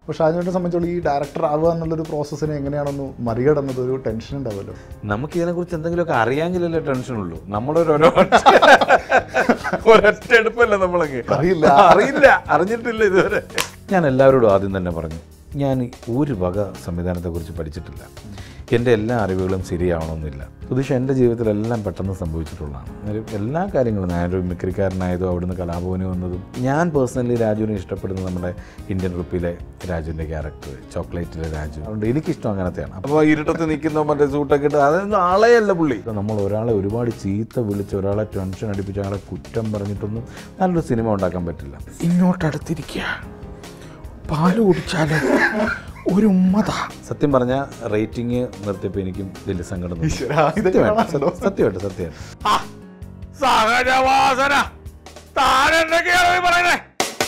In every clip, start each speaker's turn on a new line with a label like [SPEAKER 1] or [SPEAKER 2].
[SPEAKER 1] അപ്പോൾ ഷാജുവിനെ സംബന്ധിച്ചോളം ഈ ഡയറക്ടർ ആവുക എന്നുള്ളൊരു പ്രോസസ്സിനെ എങ്ങനെയാണെന്ന് മറികടന്നത് ഒരു ടെൻഷൻ ഉണ്ടാവുമല്ലോ
[SPEAKER 2] നമുക്ക് ഇതിനെക്കുറിച്ച് എന്തെങ്കിലുമൊക്കെ അറിയാമെങ്കിലല്ലേ ടെൻഷനുള്ളൂ നമ്മളൊരു ഓരോ ഒരൊറ്റ എടുപ്പല്ല നമ്മളൊക്കെ
[SPEAKER 1] അറിയില്ല.
[SPEAKER 2] അറിയില്ല അറിഞ്ഞിട്ടില്ല ഇതുവരെ ഞാൻ എല്ലാവരോടും ആദ്യം തന്നെ പറഞ്ഞു ഞാൻ ഒരു വക സംവിധാനത്തെക്കുറിച്ച് പഠിച്ചിട്ടില്ല എൻ്റെ എല്ലാ അറിവുകളും ശരിയാവണമെന്നില്ല സുതീഷ് എൻ്റെ ജീവിതത്തിലെല്ലാം പെട്ടെന്ന് സംഭവിച്ചിട്ടുള്ളതാണ് ഒരു എല്ലാ കാര്യങ്ങളും ഞാനൊരു മിക്രിക്കാരനായതും അവിടുന്ന് കലാഭവന് വന്നതും ഞാൻ പേഴ്സണലി രാജുവിനെ ഇഷ്ടപ്പെടുന്നത് നമ്മുടെ ഇന്ത്യൻ റുപ്പിയിലെ രാജുവിൻ്റെ ക്യാരക്ടർ ചോക്ലേറ്റിലെ രാജു അതുകൊണ്ട് എനിക്കിഷ്ടം അങ്ങനത്തെയാണ് അപ്പോൾ ഇരുട്ടത്ത് നിൽക്കുന്ന മറ്റേ സൂട്ടൊക്കെ ഇട്ട് അതൊന്നും ആളെയല്ല പുള്ളി ഇപ്പൊ നമ്മൾ ഒരാളെ ഒരുപാട് ചീത്ത വിളിച്ച് ഒരാളെ ടെൻഷൻ അടിപ്പിച്ച് അയാളെ കുറ്റം പറഞ്ഞിട്ടൊന്നും നല്ലൊരു സിനിമ ഉണ്ടാക്കാൻ പറ്റില്ല
[SPEAKER 3] ഇങ്ങോട്ടടുത്തിരിക്കുക പാല് കുടിച്ചാല് ഒരു ഉമ്മത
[SPEAKER 2] സത്യം പറഞ്ഞ റേറ്റിംഗ് നിർത്തിയപ്പോൾ എനിക്കും വലിയ സങ്കടം തോന്നി.
[SPEAKER 1] ഈശ്വരാ, ഇത്
[SPEAKER 2] സത്യമായിട്ട്
[SPEAKER 1] കാണാമല്ലോ.
[SPEAKER 2] സത്യമായിട്ട് സത്യമായിട്ട്
[SPEAKER 3] സഹജവാസന താനെന്തൊക്കെയാണ് പറയുന്നത്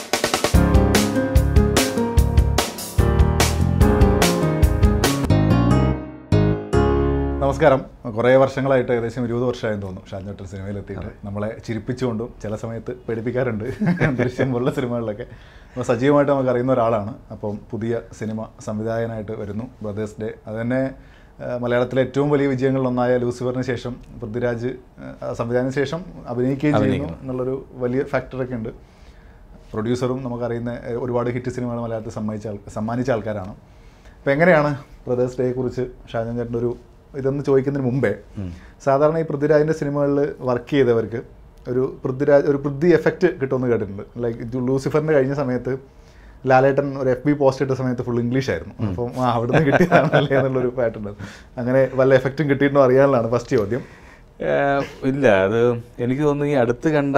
[SPEAKER 1] നമസ്കാരം കുറേ വർഷങ്ങളായിട്ട് ഏകദേശം ഇരുപത് വർഷമായെന്ന് തോന്നുന്നു ഷാജോട്ടർ സിനിമയിലെത്തിയിട്ട് നമ്മളെ ചിരിപ്പിച്ചുകൊണ്ടും ചില സമയത്ത് പേടിപ്പിക്കാറുണ്ട് ദൃശ്യം പോലുള്ള സിനിമകളിലൊക്കെ അപ്പോൾ സജീവമായിട്ട് നമുക്ക് അറിയുന്ന ഒരാളാണ് അപ്പം പുതിയ സിനിമ സംവിധായകനായിട്ട് വരുന്നു ബ്രദേഴ്സ് ഡേ അത് തന്നെ ആ, മലയാളത്തിലെ ഏറ്റവും വലിയ വിജയങ്ങളിലൊന്നായ ലൂസിഫറിന് ശേഷം പൃഥ്വിരാജ് ആ, സംവിധാനത്തിന് ശേഷം അഭിനയിക്കുകയും ചെയ്യുന്നു എന്നുള്ളൊരു വലിയ ഫാക്ടറൊക്കെ ഉണ്ട് പ്രൊഡ്യൂസറും നമുക്കറിയുന്ന ഏ, ഒരുപാട് ഹിറ്റ് സിനിമകൾ മലയാളത്തിൽ സമ്മാനിച്ച ആൾ സമ്മാനിച്ച ആൾക്കാരാണ് അപ്പോൾ എങ്ങനെയാണ് ബ്രദേഴ്സ് ഡേയെ കുറിച്ച് ഷാജൻ ചേട്ടൻ്റെ ഒരു ഇതൊന്ന് ചോദിക്കുന്നതിന് മുമ്പേ സാധാരണ ഈ പൃഥ്വിരാജിൻ്റെ സിനിമകളിൽ വർക്ക് ചെയ്തവർക്ക് ഒരു പൃഥ്വിരാജ് ഒരു പൃഥ്വി എഫക്റ്റ് കിട്ടുമെന്ന് കേട്ടിട്ടുണ്ട് ലൈക്ക് ലൂസിഫറിൻ്റെ കഴിഞ്ഞ സമയത്ത് ലാലേട്ടൻ ഒരു എഫ് ബി പോസ്റ്റ് ഇട്ട സമയത്ത് ഫുൾ ഇംഗ്ലീഷ് ആയിരുന്നു അപ്പം ആ അവിടുന്ന് കിട്ടിയതാണല്ലേ എന്നുള്ളൊരു പാട്ടുണ്ട് അങ്ങനെ വല്ല എഫക്റ്റും കിട്ടിയിട്ടുണ്ടോ അറിയാനുള്ളതാണ് ഫസ്റ്റ് ചോദ്യം
[SPEAKER 2] ഏഹ് ഇല്ല അത് എനിക്ക് തോന്നുന്നു ഈ അടുത്ത് കണ്ട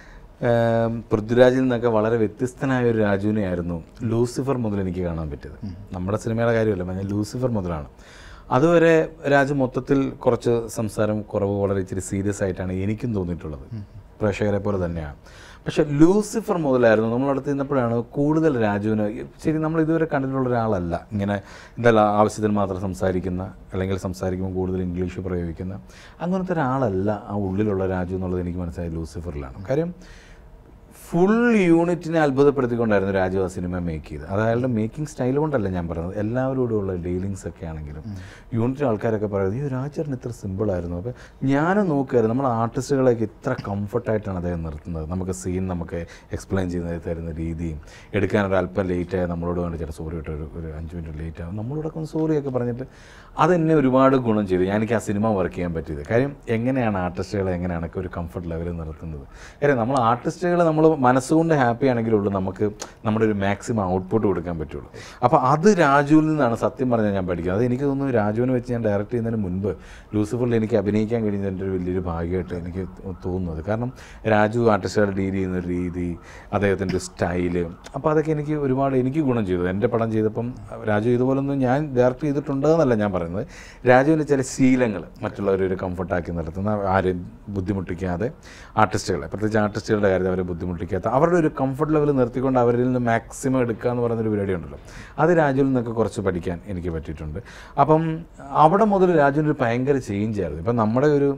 [SPEAKER 2] ഏഹ് പൃഥ്വിരാജിൽ നിന്നൊക്കെ വളരെ വ്യത്യസ്തനായ ഒരു രാജുവിനെയായിരുന്നു ലൂസിഫർ മുതൽ എനിക്ക് കാണാൻ പറ്റിയത് നമ്മുടെ സിനിമയുടെ കാര്യമല്ല ഞാൻ ലൂസിഫർ മുതലാണ് അതുവരെ രാജു മൊത്തത്തിൽ കുറച്ച് സംസാരം കുറവ് വളരെ ഇച്ചിരി സീരിയസ് ആയിട്ടാണ് എനിക്കും തോന്നിയിട്ടുള്ളത് പ്രേക്ഷകരെ പോലെ തന്നെയാണ് പക്ഷെ ലൂസിഫർ മുതലായിരുന്നു നമ്മളടുത്ത് നിന്നപ്പോഴാണ് കൂടുതൽ രാജുവിന് ശരി നമ്മൾ ഇതുവരെ കണ്ടിട്ടുള്ള ഒരാളല്ല ഇങ്ങനെ എന്തായാലും ആവശ്യത്തിന് മാത്രം സംസാരിക്കുന്ന അല്ലെങ്കിൽ സംസാരിക്കുമ്പോൾ കൂടുതൽ ഇംഗ്ലീഷ് പ്രയോഗിക്കുന്ന അങ്ങനത്തെ ഒരാളല്ല ആ ഉള്ളിലുള്ള രാജു എന്നുള്ളത് എനിക്ക് മനസ്സിലായി ലൂസിഫറിലാണ് കാര്യം ഫുൾ യൂണിറ്റിനെ അത്ഭുതപ്പെടുത്തിക്കൊണ്ടായിരുന്നു രാജു ആ സിനിമ മേക്ക് ചെയ്തത് അത് അയാളുടെ മേക്കിംഗ് സ്റ്റൈൽ കൊണ്ടല്ല ഞാൻ പറയുന്നത് എല്ലാവരോടുമുള്ള ഡീലിങ്സ് ഒക്കെ ആണെങ്കിലും യൂണിറ്റ് ആൾക്കാരൊക്കെ പറയുന്നത് ഈ രാജേട്ടൻ ഇത്ര സിമ്പിളായിരുന്നു അപ്പോൾ ഞാനും നോക്കുമായിരുന്നു നമ്മുടെ ആർട്ടിസ്റ്റുകളെയൊക്കെ ഇത്ര കംഫർട്ടായിട്ടാണ് അദ്ദേഹം നിർത്തുന്നത് നമുക്ക് സീൻ നമുക്ക് എക്സ്പ്ലെയിൻ ചെയ്ത് തരുന്ന രീതിയും എടുക്കാൻ ഒരു അല്പം ലേറ്റായി നമ്മളോട് വേണ്ട ചേട്ടാ സോറി കേട്ടോ ഒരു ഒരു അഞ്ച് മിനിറ്റ് ലേറ്റ് ആവും നമ്മളോടൊക്കെ ഒന്ന് സോറിയൊക്കെ പറഞ്ഞിട്ട് അതെന്നെ ഒരുപാട് ഗുണം ചെയ്തു ഞാൻ എനിക്ക് ആ സിനിമ വർക്ക് ചെയ്യാൻ പറ്റിയത് കാര്യം എങ്ങനെയാണ് ആർട്ടിസ്റ്റുകളെ എങ്ങനെയാണ് ഒരു കംഫർട്ട് ലെവലിൽ നിർത്തുന്നത് കാര്യം നമ്മൾ ആർട്ടിസ്റ്റുകൾ നമ്മൾ മനസ്സുകൊണ്ട് ഹാപ്പി ആണെങ്കിലുള്ളൂ നമുക്ക് നമ്മുടെ ഒരു മാക്സിമം ഔട്ട്പുട്ട് കൊടുക്കാൻ പറ്റുള്ളൂ അപ്പോൾ അത് രാജുവിൽ നിന്നാണ് സത്യം പറഞ്ഞാൽ ഞാൻ പഠിക്കുന്നത് അത് എനിക്ക് തോന്നുന്നു രാജുവിനെ വെച്ച് ഞാൻ ഡയറക്റ്റ് ചെയ്യുന്നതിന് മുൻപ് ലൂസിഫറിൽ എനിക്ക് അഭിനയിക്കാൻ കഴിഞ്ഞത് എൻ്റെ ഒരു വലിയൊരു ഭാഗ്യമായിട്ട് എനിക്ക് തോന്നുന്നത് കാരണം രാജു ആർട്ടിസ്റ്റുകൾ ഡീൽ ചെയ്യുന്ന ഒരു രീതി അദ്ദേഹത്തിൻ്റെ സ്റ്റൈല് അപ്പോൾ അതൊക്കെ എനിക്ക് ഒരുപാട് എനിക്ക് ഗുണം ചെയ്തു എൻ്റെ പടം ചെയ്തപ്പം രാജു ഇതുപോലൊന്നും ഞാൻ ഡയറക്റ്റ് ചെയ്തിട്ടുണ്ടെന്നല്ല ഞാൻ പറയുന്നത് രാജുവിൻ്റെ ചില ശീലങ്ങൾ മറ്റുള്ളവരെ ഒരു കംഫർട്ടാക്കി നിർത്തുന്ന ആരെയും ബുദ്ധിമുട്ടിക്കാതെ ആർട്ടിസ്റ്റുകളെ പ്രത്യേകിച്ച് ആർട്ടിസ്റ്റുകളുടെ കാര്യത്തിൽ അവരെ ബുദ്ധിമുട്ടിക്കാത്ത അവരുടെ ഒരു കംഫർട്ട് ലെവൽ നിർത്തിക്കൊണ്ട് അവരിൽ നിന്ന് മാക്സിമം എടുക്കുക എന്ന് പറയുന്നൊരു പരിപാടി ഉണ്ടല്ലോ അത് രാജുവിൽ നിന്നൊക്കെ കുറച്ച് പഠിക്കാൻ എനിക്ക് പറ്റിയിട്ടുണ്ട് അപ്പം അവിടെ മുതൽ രാജുവിൻ്റെ ഒരു ഭയങ്കര ചേഞ്ച് ആയിരുന്നു ഇപ്പം നമ്മുടെ ഒരു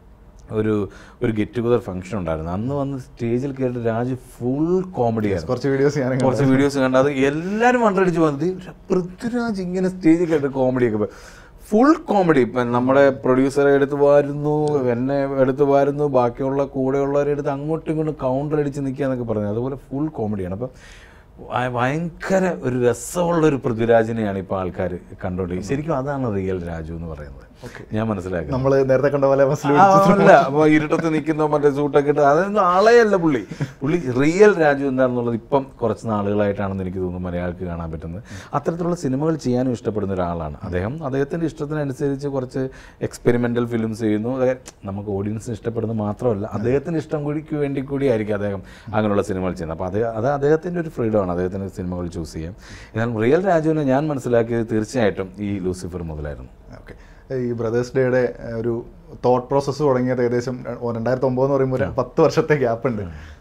[SPEAKER 2] ഒരു ഒരു ഗെറ്റ് ടുഗദർ ഫംഗ്ഷൻ ഉണ്ടായിരുന്നു അന്ന് വന്ന് സ്റ്റേജിൽ കയറിയിട്ട് രാജു ഫുൾ കോമഡി ആയിരുന്നു
[SPEAKER 1] കുറച്ച് വീഡിയോസ് ഞാൻ
[SPEAKER 2] കുറച്ച് വീഡിയോസ് കണ്ട് അത് എല്ലാവരും വണ്ടടിച്ച് വന്നത് പൃഥ്വിരാജ് ഇങ്ങനെ സ്റ്റേജിൽ കേട്ട് കോമഡിയൊക്കെ ഫുൾ കോമഡി ഇപ്പം നമ്മുടെ പ്രൊഡ്യൂസറെ എടുത്ത് വാരുന്നു എന്നെ എടുത്ത് വാരുന്നു ബാക്കിയുള്ള കൂടെയുള്ളവരെ എടുത്ത് അങ്ങോട്ടും ഇങ്ങോട്ടും കൗണ്ടർ അടിച്ച് നിൽക്കുക എന്നൊക്കെ പറഞ്ഞു അതുപോലെ ഫുൾ കോമഡിയാണ് അപ്പം ഭ- ഭയങ്കര ഒരു രസമുള്ള ഒരു പൃഥ്വിരാജിനെയാണ് ഇപ്പോൾ ആൾക്കാർ കണ്ടോണ്ടിരിക്കുന്നത് ശരിക്കും അതാണ് റിയൽ രാജു എന്ന് പറയുന്നത് ഞാൻ മനസ്സിലാക്കുന്നത്
[SPEAKER 1] നമ്മൾ നേരത്തെ കണ്ട പോലെ മസിൽ
[SPEAKER 2] ആ, അല്ല അപ്പൊ ഇരുട്ടത്ത് നിൽക്കുന്ന മറ്റേ സൂട്ടൊക്കെ ഇട്ട് അതൊന്നും ആളെയല്ല പുള്ളി പുള്ളി റിയൽ രാജു എന്താണെന്നുള്ളത് ഇപ്പം കുറച്ച് നാളുകളായിട്ടാണെന്ന് എനിക്ക് തോന്നുന്നു മലയാളിക്ക് കാണാൻ പറ്റുന്നത് അത്തരത്തിലുള്ള സിനിമകൾ ചെയ്യാനും ഇഷ്ടപ്പെടുന്ന ഒരാളാണ് അദ്ദേഹം അദ്ദേഹത്തിന്റെ ഇഷ്ടത്തിനനുസരിച്ച് കുറച്ച് എക്സ്പെരിമെന്റൽ ഫിലിംസ് ചെയ്യുന്നു അതായത് നമുക്ക് ഓഡിയൻസിന് ഇഷ്ടപ്പെടുന്നത് മാത്രമല്ല അദ്ദേഹത്തിന് ഇഷ്ടം കൂടിക്ക് വേണ്ടി കൂടി ആയിരിക്കും അദ്ദേഹം അങ്ങനെയുള്ള സിനിമകൾ ചെയ്യുന്നത് അപ്പോൾ അത് അത് അദ്ദേഹത്തിൻ്റെ ഒരു ഫ്രീഡമാണ് അദ്ദേഹത്തിന് സിനിമകൾ ചൂസ് ചെയ്യാം എന്നാൽ റിയൽ രാജുവിനെ ഞാൻ മനസ്സിലാക്കിയത് തീർച്ചയായിട്ടും ഈ ലൂസിഫർ മുതലായിരുന്നു
[SPEAKER 1] ഓക്കെ ഈ ബ്രദേഴ്സ് ഡേയുടെ ഒരു തോട്ട് പ്രോസസ്സ് തുടങ്ങിയത് ഏകദേശം രണ്ടായിരത്തി ഒമ്പത് എന്ന് പറയുമ്പോൾ ഒരു പത്ത് വർഷത്തെ ഗ്യാപ്പ് ഉണ്ട്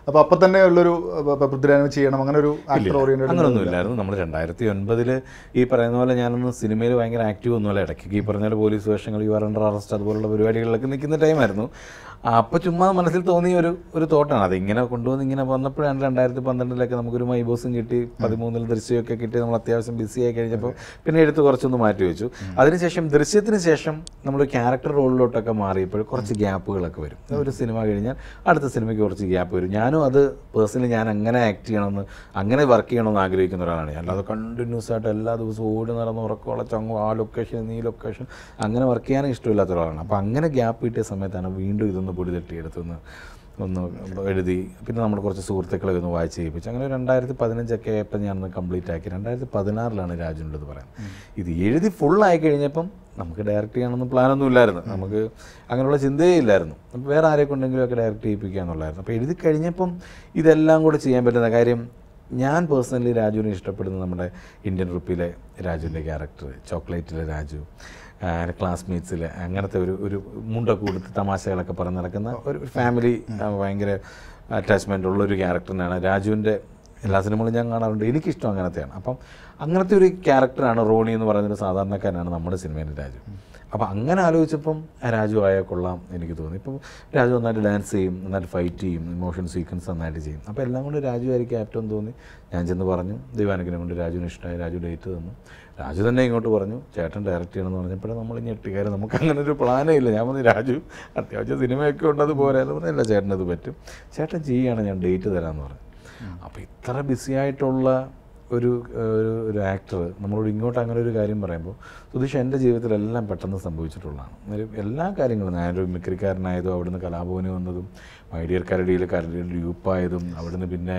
[SPEAKER 1] അപ്പോൾ അപ്പം തന്നെ ഉള്ളൊരു അഹ് പൃഥ്വിരാജ് ചെയ്യണം അങ്ങനെ ഒരു ആക്ടർ ഓറിയന്റഡ്
[SPEAKER 2] അങ്ങനൊന്നും ഇല്ലായിരുന്നു നമ്മൾ രണ്ടായിരത്തി ഒൻപതിൽ ഈ പറയുന്ന പോലെ ഞാനൊന്ന് സിനിമയിൽ ഭയങ്കര ആക്റ്റീവ് ഒന്നുമല്ല ഇടയ്ക്ക് ഈ പറഞ്ഞ പോലെ പോലീസ് വേഷങ്ങൾ യു ആർ അണ്ടർ അറസ്റ്റ് അതുപോലുള്ള പരിപാടികളിലൊക്കെ നിൽക്കുന്ന ടൈമായിരുന്നു അപ്പോൾ ചുമ്മാ മനസ്സിൽ തോന്നിയ ഒരു ഒരു തോട്ടാണ് അത് ഇങ്ങനെ കൊണ്ടുവന്ന് ഇങ്ങനെ വന്നപ്പോഴാണ് രണ്ടായിരത്തി പന്ത്രണ്ടിലൊക്കെ നമുക്കൊരു മൈബോസും കിട്ടി പതിമൂന്നിൽ ദൃശ്യമൊക്കെ കിട്ടി നമ്മൾ അത്യാവശ്യം ബിസി ആയി കഴിഞ്ഞപ്പോൾ പിന്നെ എടുത്ത് കുറച്ചൊന്ന് മാറ്റി വെച്ചു അതിനുശേഷം ദൃശ്യത്തിന് ശേഷം നമ്മൾ ക്യാരക്ടർ റോളിലോട്ടൊക്കെ മാറിയപ്പോൾ കുറച്ച് ഗ്യാപ്പുകളൊക്കെ വരും ഒരു സിനിമ കഴിഞ്ഞാൽ അടുത്ത സിനിമയ്ക്ക് കുറച്ച് ഗ്യാപ്പ് വരും ഞാനും അത് പേഴ്സണലി ഞാൻ അങ്ങനെ ആക്ട് ചെയ്യണമെന്ന് അങ്ങനെ വർക്ക് ചെയ്യണമെന്ന് ആഗ്രഹിക്കുന്ന ഒരാളാണ് ഞാൻ അല്ലാതെ കണ്ടിന്യൂസ് ആയിട്ട് എല്ലാ ദിവസവും ഓടി നടന്ന് ഉറക്കമുള്ള ചങ്ങോ ആ ലൊക്കേഷൻ ഈ ലൊക്കേഷൻ അങ്ങനെ വർക്ക് ചെയ്യാനും ഇഷ്ടമില്ലാത്ത ഒരാളാണ് അപ്പോൾ അങ്ങനെ ഗ്യാപ്പ് കിട്ടിയ സമയത്താണ് വീണ്ടും ഇതൊന്ന് പൊടി തട്ടിയെടുത്തൊന്ന് ഒന്ന് എഴുതി പിന്നെ നമ്മൾ കുറച്ച് സുഹൃത്തുക്കളെ ഒന്ന് വായിച്ച് ചെയ്യിപ്പിച്ചു അങ്ങനെ രണ്ടായിരത്തി പതിനഞ്ചൊക്കെ ആയപ്പോൾ ഞാനൊന്ന് കംപ്ലീറ്റ് ആക്കി രണ്ടായിരത്തി പതിനാറിലാണ് രാജുവിൻ്റെ പറയാൻ ഇത് എഴുതി ഫുള്ളായി കഴിഞ്ഞപ്പം നമുക്ക് ഡയറക്റ്റ് ചെയ്യണമെന്ന് പ്ലാനൊന്നും ഇല്ലായിരുന്നു നമുക്ക് അങ്ങനെയുള്ള ചിന്തയേ ഇല്ലായിരുന്നു അപ്പോൾ വേറെ ആരെ കൊണ്ടെങ്കിലും ഒക്കെ ഡയറക്റ്റ് ചെയ്യിപ്പിക്കുക എന്നുള്ളായിരുന്നു അപ്പോൾ എഴുതി കഴിഞ്ഞപ്പം ഇതെല്ലാം കൂടെ ചെയ്യാൻ പറ്റുന്ന കാര്യം ഞാൻ പേഴ്സണലി രാജുവിനെ ഇഷ്ടപ്പെടുന്ന നമ്മുടെ ഇന്ത്യൻ റുപ്പിയിലെ രാജുവിൻ്റെ ക്യാരക്ടർ ചോക്ലേറ്റിലെ രാജു ക്ലാസ്മേറ്റ്സിലെ അങ്ങനത്തെ ഒരു ഒരു മുണ്ടൊക്കെ കൊടുത്ത് തമാശകളൊക്കെ പറഞ്ഞ് നടക്കുന്ന ഒരു ഫാമിലി ഭയങ്കര അറ്റാച്ച്മെൻ്റ് ഉള്ള ഒരു ക്യാരക്ടറിനാണ് രാജുവിൻ്റെ എല്ലാ സിനിമകളും ഞാൻ കാണാറുണ്ട് എനിക്കിഷ്ടം അങ്ങനത്തെയാണ് അപ്പം അങ്ങനത്തെ ഒരു ക്യാരക്ടറാണ് റോണി എന്ന് പറയുന്നൊരു സാധാരണക്കാരനാണ് നമ്മുടെ സിനിമയിലെ രാജു അപ്പോൾ അങ്ങനെ ആലോചിച്ചപ്പം ആ രാജു ആയാൽ കൊള്ളാം എനിക്ക് തോന്നി ഇപ്പം രാജു നന്നായിട്ട് ഡാൻസ് ചെയ്യും നന്നായിട്ട് ഫൈറ്റ് ചെയ്യും ഇമോഷൻ സീക്വൻസ് നന്നായിട്ട് ചെയ്യും അപ്പോൾ എല്ലാം കൊണ്ട് രാജു ആയിരിക്കും ഏറ്റവും തോന്നി ഞാൻ ചെന്ന് പറഞ്ഞു ദൈവാനുഗ്രഹം കൊണ്ട് രാജുവിന് ഇഷ്ടമായി രാജു ഡേറ്റ് തന്നു രാജു തന്നെ ഇങ്ങോട്ട് പറഞ്ഞു ചേട്ടൻ ഡയറക്റ്റ് ചെയ്യണമെന്ന് പറഞ്ഞപ്പോഴും നമ്മൾ ഞെട്ടിക്കാരും നമുക്ക് അങ്ങനെ ഒരു പ്ലാനേ ഇല്ല ഞാൻ പറഞ്ഞു രാജു അത്യാവശ്യം സിനിമയൊക്കെ ഉണ്ട് അത് പോരാ എന്ന് പറഞ്ഞില്ല ചേട്ടനത് പറ്റും ചേട്ടൻ ചെയ്യുകയാണ് ഞാൻ ഡേറ്റ് തരാമെന്ന് പറഞ്ഞു അപ്പോൾ ഇത്ര ബിസി ആയിട്ടുള്ള ഒരു ഒരു ഒരു ആക്ടർ നമ്മളോട് ഇങ്ങോട്ട് അങ്ങനെ ഒരു കാര്യം പറയുമ്പോൾ സുധീഷ് എൻ്റെ ജീവിതത്തിലെല്ലാം പെട്ടെന്ന് സംഭവിച്ചിട്ടുള്ളതാണ് ഒരു എല്ലാ കാര്യങ്ങളും ഞാനൊരു മിക്രിക്കാരനായതും അവിടുന്ന് കലാഭവന് വന്നതും മൈഡിയർ കരടിയിൽ കരടിയിൽ യൂപ്പായതും അവിടുന്ന് പിന്നെ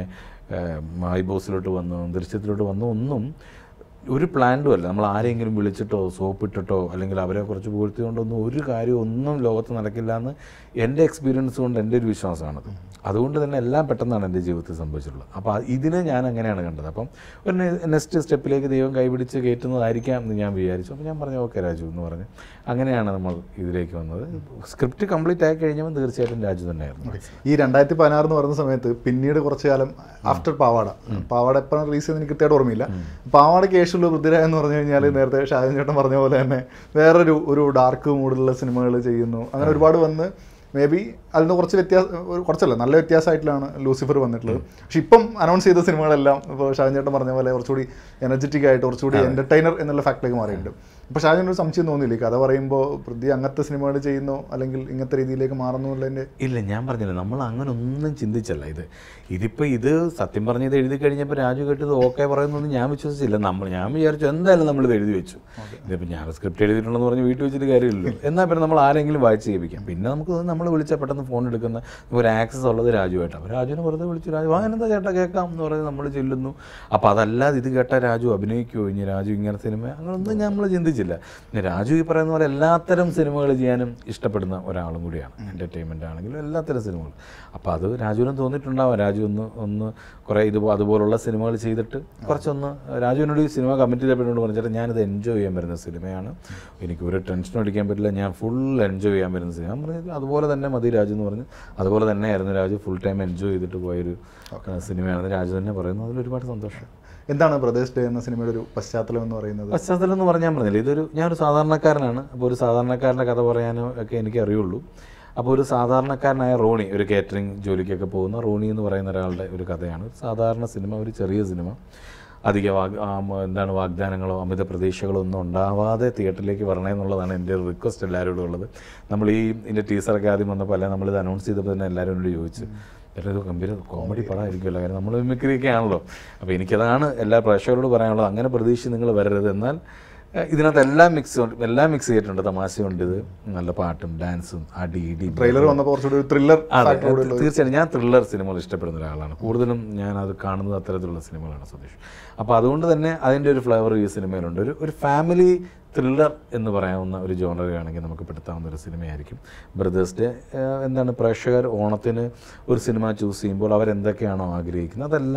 [SPEAKER 2] മൈ ബോസിലോട്ട് വന്നു ദൃശ്യത്തിലോട്ട് വന്നു ഒന്നും ഒരു പ്ലാൻഡും അല്ല നമ്മൾ ആരെങ്കിലും വിളിച്ചിട്ടോ സോപ്പിട്ടിട്ടോ അല്ലെങ്കിൽ അവരെ കുറച്ച് പൂഴ്ത്തിക്കൊണ്ടൊന്നും ഒരു കാര്യം ഒന്നും ലോകത്ത് നടക്കില്ല എന്ന് എൻ്റെ എക്സ്പീരിയൻസ് കൊണ്ട് എൻ്റെ ഒരു വിശ്വാസമാണത് അതുകൊണ്ട് തന്നെ എല്ലാം പെട്ടെന്നാണ് എൻ്റെ ജീവിതത്തിൽ സംഭവിച്ചിട്ടുള്ളത് അപ്പോൾ ആ- ഇതിനെ ഞാൻ അങ്ങനെയാണ് കണ്ടത് അപ്പം ഒരു നെക്സ്റ്റ് സ്റ്റെപ്പിലേക്ക് ദൈവം കൈപിടിച്ച് കയറ്റുന്നതായിരിക്കാം എന്ന് ഞാൻ വിചാരിച്ചു അപ്പോൾ ഞാൻ പറഞ്ഞു ഓക്കെ രാജു എന്ന് പറഞ്ഞ് അങ്ങനെയാണ് നമ്മൾ ഇതിലേക്ക് വന്നത് സ്ക്രിപ്റ്റ് കംപ്ലീറ്റ് ആയി കഴിഞ്ഞപ്പോൾ തീർച്ചയായിട്ടും രാജു തന്നെയായിരുന്നു
[SPEAKER 1] ഈ രണ്ടായിരത്തി പതിനാറ് എന്ന് പറയുന്ന സമയത്ത് പിന്നീട് കുറച്ച് കാലം ആഫ്റ്റർ പാവാട പാവാട എപ്പോഴും റിലീസ് ചെയ്ത് എനിക്ക് കൃത്യമായിട്ട് ഓർമ്മയില്ല പാവാടയ്ക്ക് ശേഷമുള്ള പൃഥ്വിരാജ് എന്ന് പറഞ്ഞു കഴിഞ്ഞാൽ നേരത്തെ ഷാജൻ ചേട്ടൻ പറഞ്ഞ പോലെ തന്നെ വേറൊരു ഒരു ഡാർക്ക് മൂഡിലുള്ള സിനിമകൾ ചെയ്യുന്നു അങ്ങനെ ഒരുപാട് വന്ന് മേ ബി അതിന് കുറച്ച് വ്യത്യാസം ഒരു കുറച്ചല്ല നല്ല വ്യത്യാസമായിട്ടാണ് ലൂസിഫർ വന്നിട്ടുള്ളത് പക്ഷെ ഇപ്പം അനൗൺസ് ചെയ്ത സിനിമകളെല്ലാം ഇപ്പോൾ ഷാജൻ ചേട്ടൻ പറഞ്ഞ പോലെ കുറച്ചുകൂടി എനർജറ്റിക് ആയിട്ട് കുറച്ചുകൂടി എന്റർടൈനർ എന്നുള്ള ഫാക്ടിലേക്ക് മാറിയിട്ടുണ്ട് അപ്പോൾ ഷാജൻ ഒരു സംശയം തോന്നിയില്ലേ കഥ പറയുമ്പോൾ പൃഥ്വി അങ്ങനത്തെ സിനിമകൾ ചെയ്യുന്നു അല്ലെങ്കിൽ ഇങ്ങനത്തെ രീതിയിലേക്ക് മാറുന്നു എന്നുള്ളതിൻ്റെ
[SPEAKER 2] ഇല്ല ഞാൻ പറഞ്ഞില്ല നമ്മൾ അങ്ങനെ ഒന്നും ചിന്തിച്ചല്ല ഇത് ഇതിപ്പോൾ ഇത് സത്യം പറഞ്ഞ് ഇത് എഴുതി കഴിഞ്ഞപ്പോൾ രാജു കേട്ടത് ഓക്കെ പറയുന്നൊന്നും ഞാൻ വിശ്വസിച്ചില്ല നമ്മൾ ഞാൻ വിചാരിച്ചു എന്തായാലും നമ്മളിത് എഴുതി വെച്ചു ഇതിപ്പോൾ ഞാൻ സ്ക്രിപ്റ്റ് എഴുതിയിട്ടുണ്ടെന്ന് പറഞ്ഞ് വീട്ടിൽ വെച്ചിട്ട് കാര്യമില്ലല്ലോ എന്നാൽ പിന്നെ നമ്മൾ ആരെങ്കിലും വായിച്ച് ചെയ്യിപ്പിക്കാം പിന്നെ നമുക്ക് തോന്നി നമ്മൾ വിളിച്ചാൽ പെട്ടെന്ന് ഫോൺ എടുക്കുന്ന ഒരു ആക്സസ് ഉള്ളത് രാജുവായിട്ടാണ് അപ്പോൾ രാജുവിനെ വെറുതെ വിളിച്ചു രാജു ആ എന്താ ചേട്ടാ കേൾക്കാം എന്ന് പറഞ്ഞ് നമ്മൾ ചെല്ലുന്നു അപ്പോൾ അതല്ലാതെ ഇത് കേട്ടാൽ രാജു അഭിനയിക്കുമോ ഇനി രാജു ഇങ്ങനെ സിനിമ അങ്ങനെയൊന്നും നമ്മൾ ചിന്തിച്ചില്ല പിന്നെ രാജു ഈ പറയുന്ന പോലെ എല്ലാത്തരം സിനിമകൾ ചെയ്യാനും ഇഷ്ടപ്പെടുന്ന ഒരാളും കൂടിയാണ് എൻ്റർടൈൻമെൻ്റ് ആണെങ്കിലും എല്ലാത്തരം സിനിമകൾ അപ്പോൾ അത് രാജുവിനും തോന്നിയിട്ടുണ്ടാവാം രാജു ഒന്ന് ഒന്ന് കുറേ ഇത് അതുപോലുള്ള സിനിമകൾ ചെയ്തിട്ട് കുറച്ചൊന്ന് രാജുവിനോട് ഈ സിനിമ കമ്മിറ്റി ചെയ്തപ്പോഴോട് പറഞ്ഞിട്ട് ഞാനിത് എൻജോയ് ചെയ്യാൻ വരുന്ന സിനിമയാണ് എനിക്ക് ഒരു ടെൻഷനും അടിക്കാൻ പറ്റില്ല ഞാൻ ഫുൾ എൻജോയ് ചെയ്യാൻ വരുന്ന സിനിമ ഞാൻ പറഞ്ഞത് അതുപോലെ തന്നെ മതി രാജു എന്ന് പറഞ്ഞു അതുപോലെ തന്നെയായിരുന്നു രാജു ഫുൾ ടൈം എൻജോയ് ചെയ്തിട്ട് പോയൊരു ആ, സിനിമയാണെന്ന് രാജു തന്നെ പറയുന്നു അതിൽ ഒരുപാട് സന്തോഷം
[SPEAKER 1] എന്താണ് ബ്രദേഴ്സ് ഡേ എന്ന സിനിമയുടെ ഒരു പശ്ചാത്തലം എന്ന് പറയുന്നത്
[SPEAKER 2] പശ്ചാത്തലം എന്ന് പറഞ്ഞാൽ പറഞ്ഞില്ല ഇതൊരു ഞാനൊരു സാധാരണക്കാരനാണ് അപ്പോൾ ഒരു സാധാരണക്കാരൻ്റെ കഥ പറയാനോ ഒക്കെ എനിക്ക് അറിയുള്ളൂ അപ്പോൾ ഒരു സാധാരണക്കാരനായ റോണി ഒരു കാറ്ററിംഗ് ജോലിക്കൊക്കെ പോകുന്ന റോണി എന്ന് പറയുന്ന ഒരാളുടെ ഒരു കഥയാണ് ഒരു സാധാരണ സിനിമ ഒരു ചെറിയ സിനിമ അധിക വാഗ് ആ, മ, എന്താണ് വാഗ്ദാനങ്ങളോ അമിത പ്രതീക്ഷകളോ ഒന്നും ഉണ്ടാവാതെ തിയേറ്ററിലേക്ക് വരണേ എന്നുള്ളതാണ് എൻ്റെ ഒരു റിക്വസ്റ്റ് എല്ലാവരോടും ഉള്ളത് നമ്മൾ ഈ ഇതിൻ്റെ ടീസറൊക്കെ ആദ്യം വന്നപ്പോൾ അല്ല നമ്മളിത് അനൗൺസ് ചെയ്തപ്പോൾ തന്നെ എല്ലാവരും എന്നോട് ചോദിച്ചു ചേട്ടാ ഇത് ഗംഭീര കോമഡി പടമായിരിക്കുമല്ലോ കാരണം നമ്മൾ മിമിക്രിയൊക്കെ ആണല്ലോ അപ്പോൾ എനിക്കതാണ് എല്ലാ പ്രേക്ഷകരോട് പറയാനുള്ളത് അങ്ങനെ പ്രതീക്ഷിച്ച് നിങ്ങൾ വരരുത് എന്നാൽ ഏഹ്, ഇതിനകത്ത് എല്ലാം മിക്സ് ഉണ്ട് എല്ലാം മിക്സ് ചെയ്തിട്ടുണ്ട് തമാശയുണ്ട് ഇത് നല്ല പാട്ടും ഡാൻസും അടി ഇടി
[SPEAKER 1] ട്രെയിലർ വന്നപ്പോൾ കുറച്ചുകൂടി ഒരു ത്രില്ലർ
[SPEAKER 2] അതെ തീർച്ചയായും ഞാൻ ത്രില്ലർ സിനിമകൾ ഇഷ്ടപ്പെടുന്ന ഒരാളാണ് കൂടുതലും ഞാൻ അത് കാണുന്നത് അത്തരത്തിലുള്ള സിനിമകളാണ് സതീഷ് അപ്പോൾ അതുകൊണ്ട് തന്നെ അതിൻ്റെ ഒരു ഫ്ലേവർ ഈ സിനിമയിലുണ്ട് ഒരു ഒരു ഫാമിലി ത്രില്ലർ എന്ന് പറയാവുന്ന ഒരു ജോണറുകയാണെങ്കിൽ നമുക്ക് പെടുത്താവുന്ന ഒരു സിനിമയായിരിക്കും ബ്രദേഴ്സ് ഡേ എന്താണ് പ്രേക്ഷകർ ഓണത്തിന് ഒരു സിനിമ ചൂസ് ചെയ്യുമ്പോൾ അവരെന്തൊക്കെയാണോ ആഗ്രഹിക്കുന്നത് അതെല്ലാം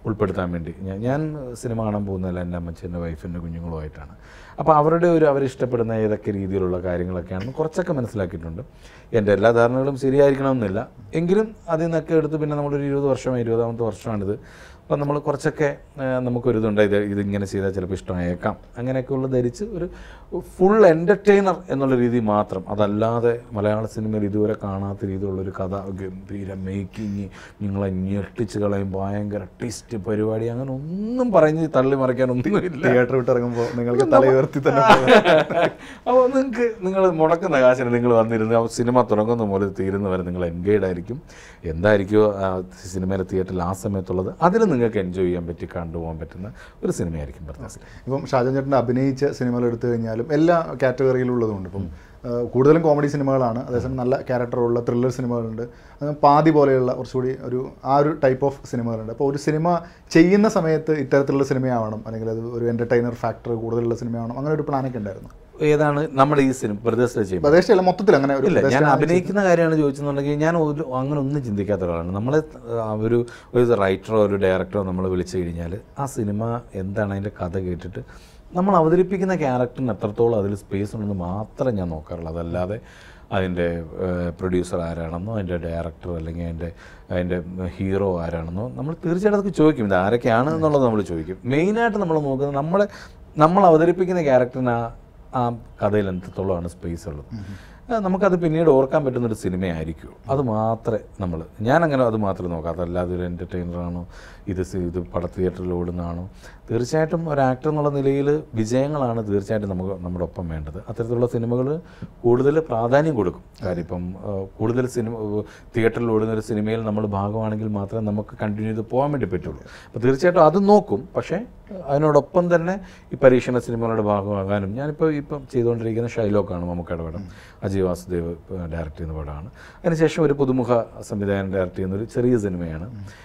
[SPEAKER 2] ഉൾപ്പെടുത്താൻ വേണ്ടി ഞാൻ ഞാൻ സിനിമ കാണാൻ പോകുന്നതല്ല എൻ്റെ അമ്മച്ചി എൻ്റെ വൈഫ് എൻ്റെ കുഞ്ഞുങ്ങളുമായിട്ടാണ് അപ്പോൾ അവരുടെ ഒരു അവരിഷ്ടപ്പെടുന്ന ഏതൊക്കെ രീതിയിലുള്ള കാര്യങ്ങളൊക്കെയാണെന്ന് കുറച്ചൊക്കെ മനസ്സിലാക്കിയിട്ടുണ്ട് എൻ്റെ എല്ലാ ധാരണകളും ശരിയായിരിക്കണമെന്നില്ല എങ്കിലും അതിൽ നിന്നൊക്കെ എടുത്ത് പിന്നെ നമ്മളൊരു ഇരുപത് വർഷം ഇരുപതാമത്തെ വർഷമാണിത് അപ്പം നമ്മൾ കുറച്ചൊക്കെ ആ, നമുക്കൊരിതുണ്ട് ഇത് ഇതിങ്ങനെ ചെയ്താൽ ചിലപ്പോൾ ഇഷ്ടമായേക്കാം അങ്ങനെയൊക്കെ ഉള്ള ധരിച്ച് ഒരു ഫുൾ എൻ്റർടൈനർ എന്നുള്ള രീതി മാത്രം അതല്ലാതെ മലയാള സിനിമയിൽ ഇതുവരെ കാണാത്ത രീതിയിലുള്ളൊരു കഥ ഗംഭീര മേക്കിങ് നിങ്ങളെ ഞെട്ടിച്ച് കളയും ഭയങ്കര ട്വിസ്റ്റ് പരിപാടി അങ്ങനെ ഒന്നും പറഞ്ഞ് തള്ളി മറിക്കാനൊന്നുമില്ല
[SPEAKER 1] തിയേറ്റർ വിട്ടിറങ്ങുമ്പോൾ നിങ്ങൾക്ക് തലയുയർത്തി തന്നെ പോകാം.
[SPEAKER 2] അപ്പോൾ നിങ്ങൾക്ക് നിങ്ങൾ മുടക്കുന്ന കാശിന് നിങ്ങൾ വന്നിരുന്ന് ആ സിനിമ തുടങ്ങുന്ന മുതൽ തീരുന്ന വരെ നിങ്ങൾ എൻഗേഡ് ആയിരിക്കും എന്തായിരിക്കുമോ ആ സിനിമയിലെ തിയേറ്ററിൽ ആ സമയത്തുള്ളത് അതിൽ നിങ്ങൾക്ക് എൻജോയ് ചെയ്യാൻ പറ്റി കണ്ടുപോകാൻ പറ്റുന്ന ഒരു സിനിമയായിരിക്കും ബ്രദേഴ്സ്
[SPEAKER 1] ഇപ്പം ഷാജൻ ചേട്ടൻ്റെ അഭിനയിച്ച സിനിമകൾ എടുത്തു കഴിഞ്ഞാലും എല്ലാ കാറ്റഗറിയിലുള്ളതുകൊണ്ട് ഇപ്പം ആ, കൂടുതലും കോമഡി സിനിമകളാണ് അതേസമയം നല്ല ക്യാരക്ടറുള്ള ത്രില്ലർ സിനിമകളുണ്ട് അത് പാതി പോലെയുള്ള കുറച്ചുകൂടി ഒരു ആ ഒരു ടൈപ്പ് ഓഫ് സിനിമകളുണ്ട് അപ്പോൾ ഒരു സിനിമ ചെയ്യുന്ന സമയത്ത് ഇത്തരത്തിലുള്ള സിനിമയാവണം അല്ലെങ്കിൽ അത് ഒരു എൻ്റർടൈനർ ഫാക്ടർ കൂടുതലുള്ള സിനിമയാവണം അങ്ങനെ ഒരു പ്ലാനൊക്കെ ഉണ്ടായിരുന്നു
[SPEAKER 2] ഏതാണ് നമ്മുടെ ഈ സിനിമ ബ്രദേഴ്സ് ചെയ്യുമ്പോൾ
[SPEAKER 1] പ്രദേശമല്ല മൊത്തത്തിൽ അങ്ങനെ ഒരു
[SPEAKER 2] ഇല്ല ഞാൻ
[SPEAKER 1] പ്രദേശം
[SPEAKER 2] അഭിനയിക്കുന്ന കാര്യമാണ് ചോദിച്ചെന്നുണ്ടെങ്കിൽ ഞാൻ ഒരു അങ്ങനെ ഒന്നും ചിന്തിക്കാത്ത ഒരാളാണ് നമ്മളെ ആ, ഒരു ഒരു റൈറ്ററോ ഒരു ഡയറക്ടറോ നമ്മൾ വിളിച്ചു കഴിഞ്ഞാൽ ആ സിനിമ എന്താണ് അതിൻ്റെ കഥ കേട്ടിട്ട് നമ്മൾ അവതരിപ്പിക്കുന്ന ക്യാരക്ടറിന് എത്രത്തോളം അതിൽ സ്പേസ് ഉണ്ടെന്ന് മാത്രമേ ഞാൻ നോക്കാറുള്ളൂ അതല്ലാതെ അതിൻ്റെ പ്രൊഡ്യൂസർ ആരാണെന്നോ അതിൻ്റെ ഡയറക്ടർ അല്ലെങ്കിൽ അതിൻ്റെ അതിൻ്റെ ഹീറോ ആരാണെന്നോ നമ്മൾ തീർച്ചയായിട്ടും അതൊക്കെ ചോദിക്കും ഇത് ആരൊക്കെയാണ് എന്നുള്ളത് നമ്മൾ ചോദിക്കും മെയിനായിട്ട് നമ്മൾ നോക്കുന്നത് നമ്മളെ നമ്മൾ അവതരിപ്പിക്കുന്ന ക്യാരക്ടറിന് ആ ആ കഥയിൽ എത്രത്തോളമാണ് സ്പേസ് ഉള്ളത് ആ, നമുക്കത് പിന്നീട് ഓർക്കാൻ പറ്റുന്ന ഒരു സിനിമയായിരിക്കും അത് മാത്രമേ നമ്മൾ ഞാനങ്ങനെ അത് മാത്രമേ നോക്കാം അതല്ലാതെ ഒരു എൻ്റർടൈനറാണോ ഇത് സി- ഇത് പട തിയേറ്ററിൽ ഓടുന്നതാണോ തീർച്ചയായിട്ടും ഒരു ആക്ടർ എന്നുള്ള നിലയിൽ വിജയങ്ങളാണ് തീർച്ചയായിട്ടും നമുക്ക് നമ്മുടെ ഒപ്പം വേണ്ടത് അത്തരത്തിലുള്ള സിനിമകൾ കൂടുതൽ പ്രാധാന്യം കൊടുക്കും കാര്യം ഇപ്പം ആ, കൂടുതൽ സിനിമ തിയേറ്ററിൽ ഓടുന്ന ഒരു സിനിമയിൽ നമ്മൾ ഭാഗമാണെങ്കിൽ മാത്രമേ നമുക്ക് കണ്ടിന്യൂ ചെയ്ത് പോകാൻ വേണ്ടി പറ്റുള്ളൂ അപ്പോൾ തീർച്ചയായിട്ടും അത് നോക്കും പക്ഷേ അതിനോടൊപ്പം തന്നെ ഈ പരീക്ഷണ സിനിമകളുടെ ഭാഗമാകാനും ഞാനിപ്പോൾ ഇപ്പം ചെയ്തുകൊണ്ടിരിക്കുന്ന ഷൈലോക്കാണ് മമ്മൂക്കയുടെ പടം അജയ് വാസുദേവ് ഡയറക്റ്റ് ചെയ്യുന്ന പടമാണ് അതിനുശേഷം ഒരു പുതുമുഖ സംവിധായകൻ ഡയറക്റ്റ് ചെയ്യുന്ന ഒരു ചെറിയ സിനിമയാണ്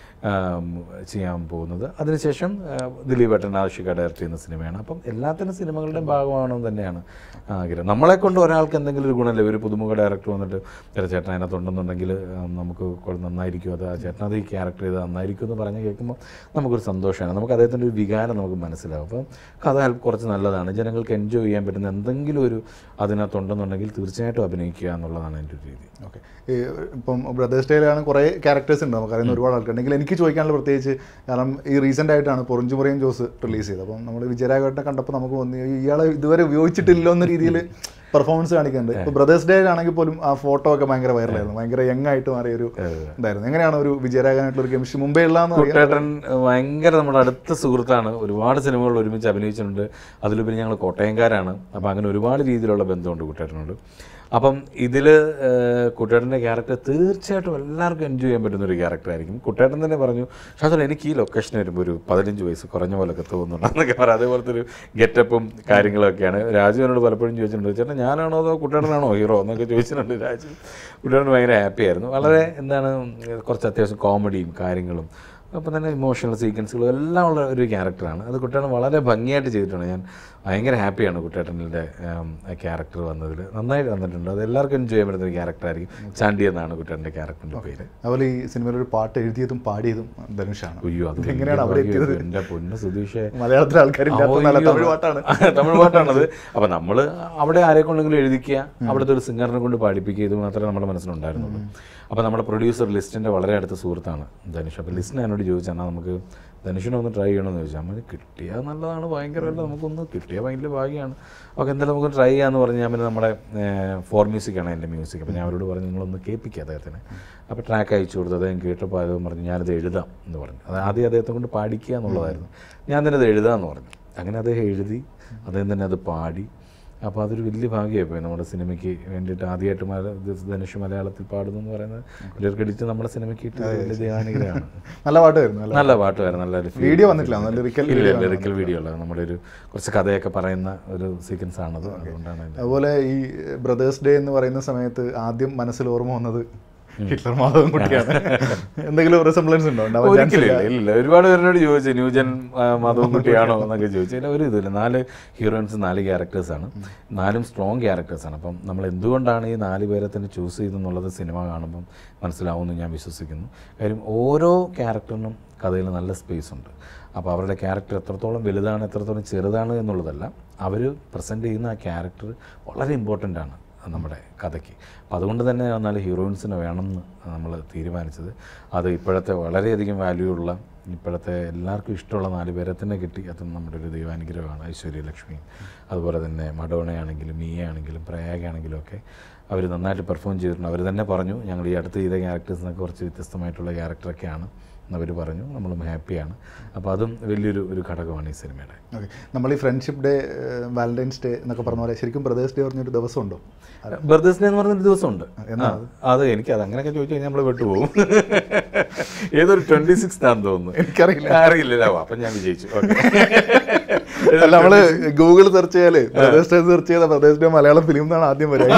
[SPEAKER 2] ആം, ചെയ്യാൻ പോകുന്നത് അതിനുശേഷം ആ, ദിലീപ് ഏട്ടൻ ആവശ്യക ഡയറക്റ്റ് ചെയ്യുന്ന സിനിമയാണ് അപ്പം എല്ലാത്തരം സിനിമകളുടെയും ഭാഗമാണെന്ന് തന്നെയാണ് ആഗ്രഹം നമ്മളെ കൊണ്ട് ഒരാൾക്ക് എന്തെങ്കിലും ഒരു ഗുണമല്ലേ ഒരു പുതുമുഖ ഡയറക്ടർ വന്നിട്ട് "എടാ ചേട്ടൻ അതിനകത്തുണ്ടെന്നുണ്ടെങ്കിൽ ആ, നമുക്ക് കൊ- നന്നായിരിക്കും അത് ആ ചേട്ടൻ അത് ഈ ക്യാരക്ടർ ചെയ്ത് നന്നായിരിക്കും എന്ന് പറഞ്ഞ് കേൾക്കുമ്പോൾ നമുക്കൊരു സന്തോഷമാണ് നമുക്ക് അദ്ദേഹത്തിൻ്റെ ഒരു വികാരം നമുക്ക് മനസ്സിലാവും അപ്പം കഥ അല്പം കുറച്ച് നല്ലതാണ് ജനങ്ങൾക്ക് എൻജോയ് ചെയ്യാൻ പറ്റുന്ന എന്തെങ്കിലും ഒരു അതിനകത്തുണ്ടെന്നുണ്ടെങ്കിൽ തീർച്ചയായിട്ടും അഭിനയിക്കുക എന്നുള്ളതാണ് എൻ്റെ ഒരു രീതി
[SPEAKER 1] ഓക്കെ ഇപ്പം ബ്രദേഴ്സ് ഡേയിലാണ് കുറേ ക്യാരക്ടേഴ്സ് ഉണ്ട് നമുക്കറിയുന്ന ഒരുപാട് ആൾക്കാരുണ്ടെങ്കിൽ എനിക്ക് ചോദിക്കാനുള്ള പ്രത്യേകിച്ച് കാരണം ഈ റീസെൻ്റ് ആയിട്ടാണ് പൊറിഞ്ചുമുറിയും ജോസ് റിലീസ് ചെയ്തത് അപ്പം നമ്മൾ വിജയരാഘവനെ കണ്ടപ്പോൾ നമുക്ക് തോന്നി ഇയാളെ ഇതുവരെ ഉപയോഗിച്ചിട്ടില്ലോ എന്ന രീതിയിൽ പെർഫോമൻസ് കാണിക്കുന്നുണ്ട് ഇപ്പോൾ ബ്രദേഴ്സ് ഡേ ആണെങ്കിൽ പോലും ആ ഫോട്ടോ ഒക്കെ ഭയങ്കര വൈറലായിരുന്നു ഭയങ്കര യങ് ആയിട്ട് മാറിയ ഒരു ഇതായിരുന്നു എങ്ങനെയാണ് ഒരു വിജയരാഘവനായിട്ടുള്ള ഒരു കെമിസ്ട്രി മുമ്പേ ഉള്ളതെന്ന് അറിയാം
[SPEAKER 2] കുട്ടേട്ടൻ ഭയങ്കര നമ്മുടെ അടുത്ത സുഹൃത്താണ് ഒരുപാട് സിനിമകൾ ഒരുമിച്ച് അഭിനയിച്ചിട്ടുണ്ട് അതിലുപരി ഞങ്ങൾ കോട്ടയംകാരാണ് അപ്പം അങ്ങനെ ഒരുപാട് രീതിയിലുള്ള ബന്ധമുണ്ട് കുട്ടേട്ടനോട് അപ്പം ഇതിൽ കുട്ടേട്ടൻ്റെ ക്യാരക്ടർ തീർച്ചയായിട്ടും എല്ലാവർക്കും എൻജോയ് ചെയ്യാൻ പറ്റുന്ന ഒരു ക്യാരക്ടർ ആയിരിക്കും കുട്ടേട്ടൻ തന്നെ പറഞ്ഞു ഷാജൽ എനിക്ക് ഈ ലൊക്കേഷൻ വരുമ്പോൾ ഒരു പതിനഞ്ച് വയസ്സ് കുറഞ്ഞ പോലൊക്കെ തോന്നുന്നുണ്ട് എന്നൊക്കെ പറയാം അതേപോലത്തെ ഒരു ഗെറ്റപ്പും കാര്യങ്ങളൊക്കെയാണ് രാജു എന്നോട് പലപ്പോഴും ചോദിച്ചിട്ടുണ്ട് ചേട്ടൻ ഞാനാണോ അതോ കുട്ടേട്ടനാണോ ഹീറോ എന്നൊക്കെ ചോദിച്ചിട്ടുണ്ട് രാജു കുട്ടേട്ടൻ ഭയങ്കര ഹാപ്പി ആയിരുന്നു വളരെ എന്താണ് കുറച്ച് അത്യാവശ്യം കോമഡിയും കാര്യങ്ങളും അപ്പം തന്നെ ഇമോഷണൽ സീക്വൻസുകളും എല്ലാം ഉള്ള ഒരു ക്യാരക്ടറാണ് അത് കുട്ടേട്ടൻ വളരെ ഭംഗിയായിട്ട് ചെയ്തിട്ടുണ്ട് ഞാൻ ഭയങ്കര ഹാപ്പിയാണ് കുട്ടേട്ടൻ്റെ ക്യാരക്ടർ വന്നതിൽ നന്നായിട്ട് വന്നിട്ടുണ്ട് അത് എല്ലാവർക്കും എൻജോയ് ചെയ്യാൻ പറ്റുന്ന ഒരു ക്യാരക്ടറായിരിക്കും ചാണ്ടി എന്നാണ് കുട്ടേട്ടൻ്റെ ക്യാരക്ടറിൻ്റെ പേര്
[SPEAKER 1] അതുപോലെ ഈ സിനിമയിൽ ഒരു പാട്ട് എഴുതിയതും പാടിയതും ധനുഷാണ്
[SPEAKER 2] അയ്യോ അത്
[SPEAKER 1] എങ്ങനെയാണ് അവിടെ
[SPEAKER 2] വലിയ
[SPEAKER 1] എത്തിയത്
[SPEAKER 2] ഭാഗ്യം. എൻ്റെ പൊന്ന് സുധീഷേ
[SPEAKER 1] മലയാളത്തിലെ ആൾക്കാരില്ലാത്ത നല്ല
[SPEAKER 2] അയ്യോ.
[SPEAKER 1] തമിഴ് പാട്ടാണ്
[SPEAKER 2] തമിഴ് പാട്ടാണത് അപ്പൊ നമ്മൾ അവിടെ ആരെ കൊണ്ടെങ്കിലും എഴുതിക്കുക അവിടുത്തെ ഒരു സിംഗറിനെ കൊണ്ട് പാടിപ്പിക്കുക ഇത് മാത്രമേ നമ്മുടെ മനസ്സിലുണ്ടായിരുന്നുള്ളൂ അപ്പോൾ നമ്മുടെ പ്രൊഡ്യൂസർ ലിസ്റ്റിൻ്റെ വളരെ അടുത്ത സുഹൃത്താണ് ധനുഷ് അപ്പോൾ ലിസ്റ്റിനെ എന്നോട് ചോദിച്ചാൽ എന്നാൽ നമുക്ക് ധനുഷിനെ ഒന്ന് ട്രൈ ചെയ്യണമെന്ന് ചോദിച്ചാൽ നമ്മൾ കിട്ടിയാൽ നല്ലതാണ് ഭയങ്കരമല്ല നമുക്കൊന്ന് കിട്ടിയാൽ ഭയങ്കര ഭാഗ്യമാണ് ഓക്കെ എന്തായാലും നമുക്ക് ട്രൈ ചെയ്യാമെന്ന് പറഞ്ഞ് ഞാൻ പിന്നെ നമ്മുടെ ഫോർ മ്യൂസിക്കാണ് എൻ്റെ മ്യൂസിക് അപ്പോൾ ഞാൻ അവരോട് പറഞ്ഞു നിങ്ങളൊന്ന് കേൾപ്പിക്കുക അദ്ദേഹത്തിന് അപ്പോൾ ട്രാക്ക് അയച്ചു കൊടുത്തു അദ്ദേഹം കേട്ടപ്പോൾ അദ്ദേഹം പറഞ്ഞു ഞാനത് എഴുതാം എന്ന് പറഞ്ഞു അത് ആദ്യം അദ്ദേഹത്തെ കൊണ്ട് പാടിക്കുക എന്നുള്ളതായിരുന്നു ഞാൻ തന്നെ അത് എഴുതാമെന്ന് പറഞ്ഞു അങ്ങനെ അദ്ദേഹം എഴുതി അദ്ദേഹം തന്നെ അത് പാടി അപ്പോൾ അതൊരു വലിയ ഭാഗ്യമായി പോയി നമ്മുടെ സിനിമയ്ക്ക് വേണ്ടിയിട്ട് ആദ്യമായിട്ട് മല ഇത് ധനുഷ് മലയാളത്തിൽ പാടുന്നു എന്ന് പറയുന്നത് ഒരു ക്രെഡിറ്റ് നമ്മുടെ സിനിമയ്ക്ക് കിട്ടിയ വലിയ ദൈവാനുഗ്രഹമാണ്
[SPEAKER 1] നല്ല പാട്ടായിരുന്നു നല്ല
[SPEAKER 2] നല്ല പാട്ടുമായിരുന്നു നല്ലൊരു feel.
[SPEAKER 1] വീഡിയോ വന്നിട്ടില്ല നല്ല ലിറിക്കൽ
[SPEAKER 2] ഇല്ല ലിറിക്കൽ വീഡിയോ ഉള്ളത് നമ്മുടെ ഒരു കുറച്ച് കഥയൊക്കെ പറയുന്ന ഒരു സീക്വൻസ് ആണത് അതുകൊണ്ടാണ് അതിൻ്റെ
[SPEAKER 1] അതുപോലെ ഈ ബ്രദേഴ്സ് ഡേ എന്ന് പറയുന്ന സമയത്ത് ആദ്യം മനസ്സിൽ ഓർമ്മ വന്നത് ഹിറ്റ്ലർ മാധവൻ കുട്ടിയാണ് എന്തെങ്കിലും റിസംബ്ലൻസ് ഉണ്ടോ ഉണ്ടാവാൻ chance
[SPEAKER 2] ഒരിക്കലും
[SPEAKER 1] ഇല്ല.
[SPEAKER 2] ഇല്ല ഇല്ല ഒരുപാട് പേരോട് ചോദിച്ചു ന്യൂജൻ മാധവൻകുട്ടിയാണോ എന്നൊക്കെ ചോദിച്ചു ഇല്ല ഒരു ഇതില്ല നാല് ഹീറോയിൻസ് നാല് ക്യാരക്ടേഴ്സാണ് നാലും സ്ട്രോങ് ക്യാരക്ടേഴ്സാണ് അപ്പം നമ്മൾ എന്തുകൊണ്ടാണ് ഈ നാല് പേരെ തന്നെ ചൂസ് ചെയ്തെന്നുള്ളത് സിനിമ കാണുമ്പം മനസ്സിലാവുമെന്ന് ഞാൻ വിശ്വസിക്കുന്നു കാര്യം ഓരോ ക്യാരക്ടറിനും കഥയിൽ നല്ല സ്പേസ് ഉണ്ട് അപ്പോൾ അവരുടെ ക്യാരക്ടർ എത്രത്തോളം വലുതാണ് എത്രത്തോളം ചെറുതാണ് എന്നുള്ളതല്ല അവർ പ്രസൻറ്റ് ചെയ്യുന്ന ആ ക്യാരക്ടർ വളരെ ഇമ്പോർട്ടൻ്റ് ആണ് നമ്മുടെ കഥയ്ക്ക് അപ്പോൾ അതുകൊണ്ട് തന്നെ എന്നാൽ ഹീറോയിൻസിനെ വേണമെന്ന് നമ്മൾ തീരുമാനിച്ചത് അത് ഇപ്പോഴത്തെ വളരെയധികം വാല്യൂ ഉള്ള ഇപ്പോഴത്തെ എല്ലാവർക്കും ഇഷ്ടമുള്ള നാല് പേരെ തന്നെ കിട്ടി അത് നമ്മുടെ ഒരു ദൈവാനുഗ്രഹമാണ് ഐശ്വര്യ ലക്ഷ്മി അതുപോലെ തന്നെ മഡോണയാണെങ്കിലും മീയാണെങ്കിലും പ്രയാഗാണെങ്കിലും ഒക്കെ അവർ നന്നായിട്ട് പെർഫോം ചെയ്തിട്ടുണ്ട് അവർ തന്നെ പറഞ്ഞു ഞങ്ങൾ ഈ അടുത്ത് ചെയ്ത ക്യാരക്ടേഴ്സിനൊക്കെ കുറച്ച് വ്യത്യസ്തമായിട്ടുള്ള ക്യാരക്ടറൊക്കെയാണ് എന്നവർ പറഞ്ഞു നമ്മളും ഹാപ്പിയാണ് അപ്പോൾ അതും വലിയൊരു ഒരു ഘടകമാണ് ഈ സിനിമയുടെ
[SPEAKER 1] ഓക്കെ നമ്മൾ ഈ ഫ്രണ്ട്ഷിപ്പ് ഡേ വാലന്റൈൻസ് ഡേ എന്നൊക്കെ പറഞ്ഞ പോലെ ശരിക്കും ബ്രദേഴ്സ് ഡേ പറഞ്ഞൊരു ദിവസം ഉണ്ടോ
[SPEAKER 2] ബർത്ത്ഡേ എന്ന് പറഞ്ഞൊരു ദിവസമുണ്ട്
[SPEAKER 1] എന്നാ
[SPEAKER 2] ആ, അത് എനിക്ക് അത് അങ്ങനെയൊക്കെ ചോദിച്ചു കഴിഞ്ഞാൽ നമ്മൾ വിട്ടുപോകും ഏതൊരു ട്വന്റി സിക്സ് ആണെന്ന് തോന്നുന്നു
[SPEAKER 1] എനിക്കറിയില്ല.
[SPEAKER 2] അറിയില്ല അപ്പം ഞാൻ വിജയിച്ചു
[SPEAKER 1] അല്ല നമ്മള് ഗൂഗിൾ സെർച്ച് ചെയ്താല് ബ്രദേഴ്സ് ഡേ സെർച്ച് ചെയ്ത ബ്രദേഴ്സ് ഡേ മലയാളം ഫിലിം എന്നാണ് ആദ്യം വരിക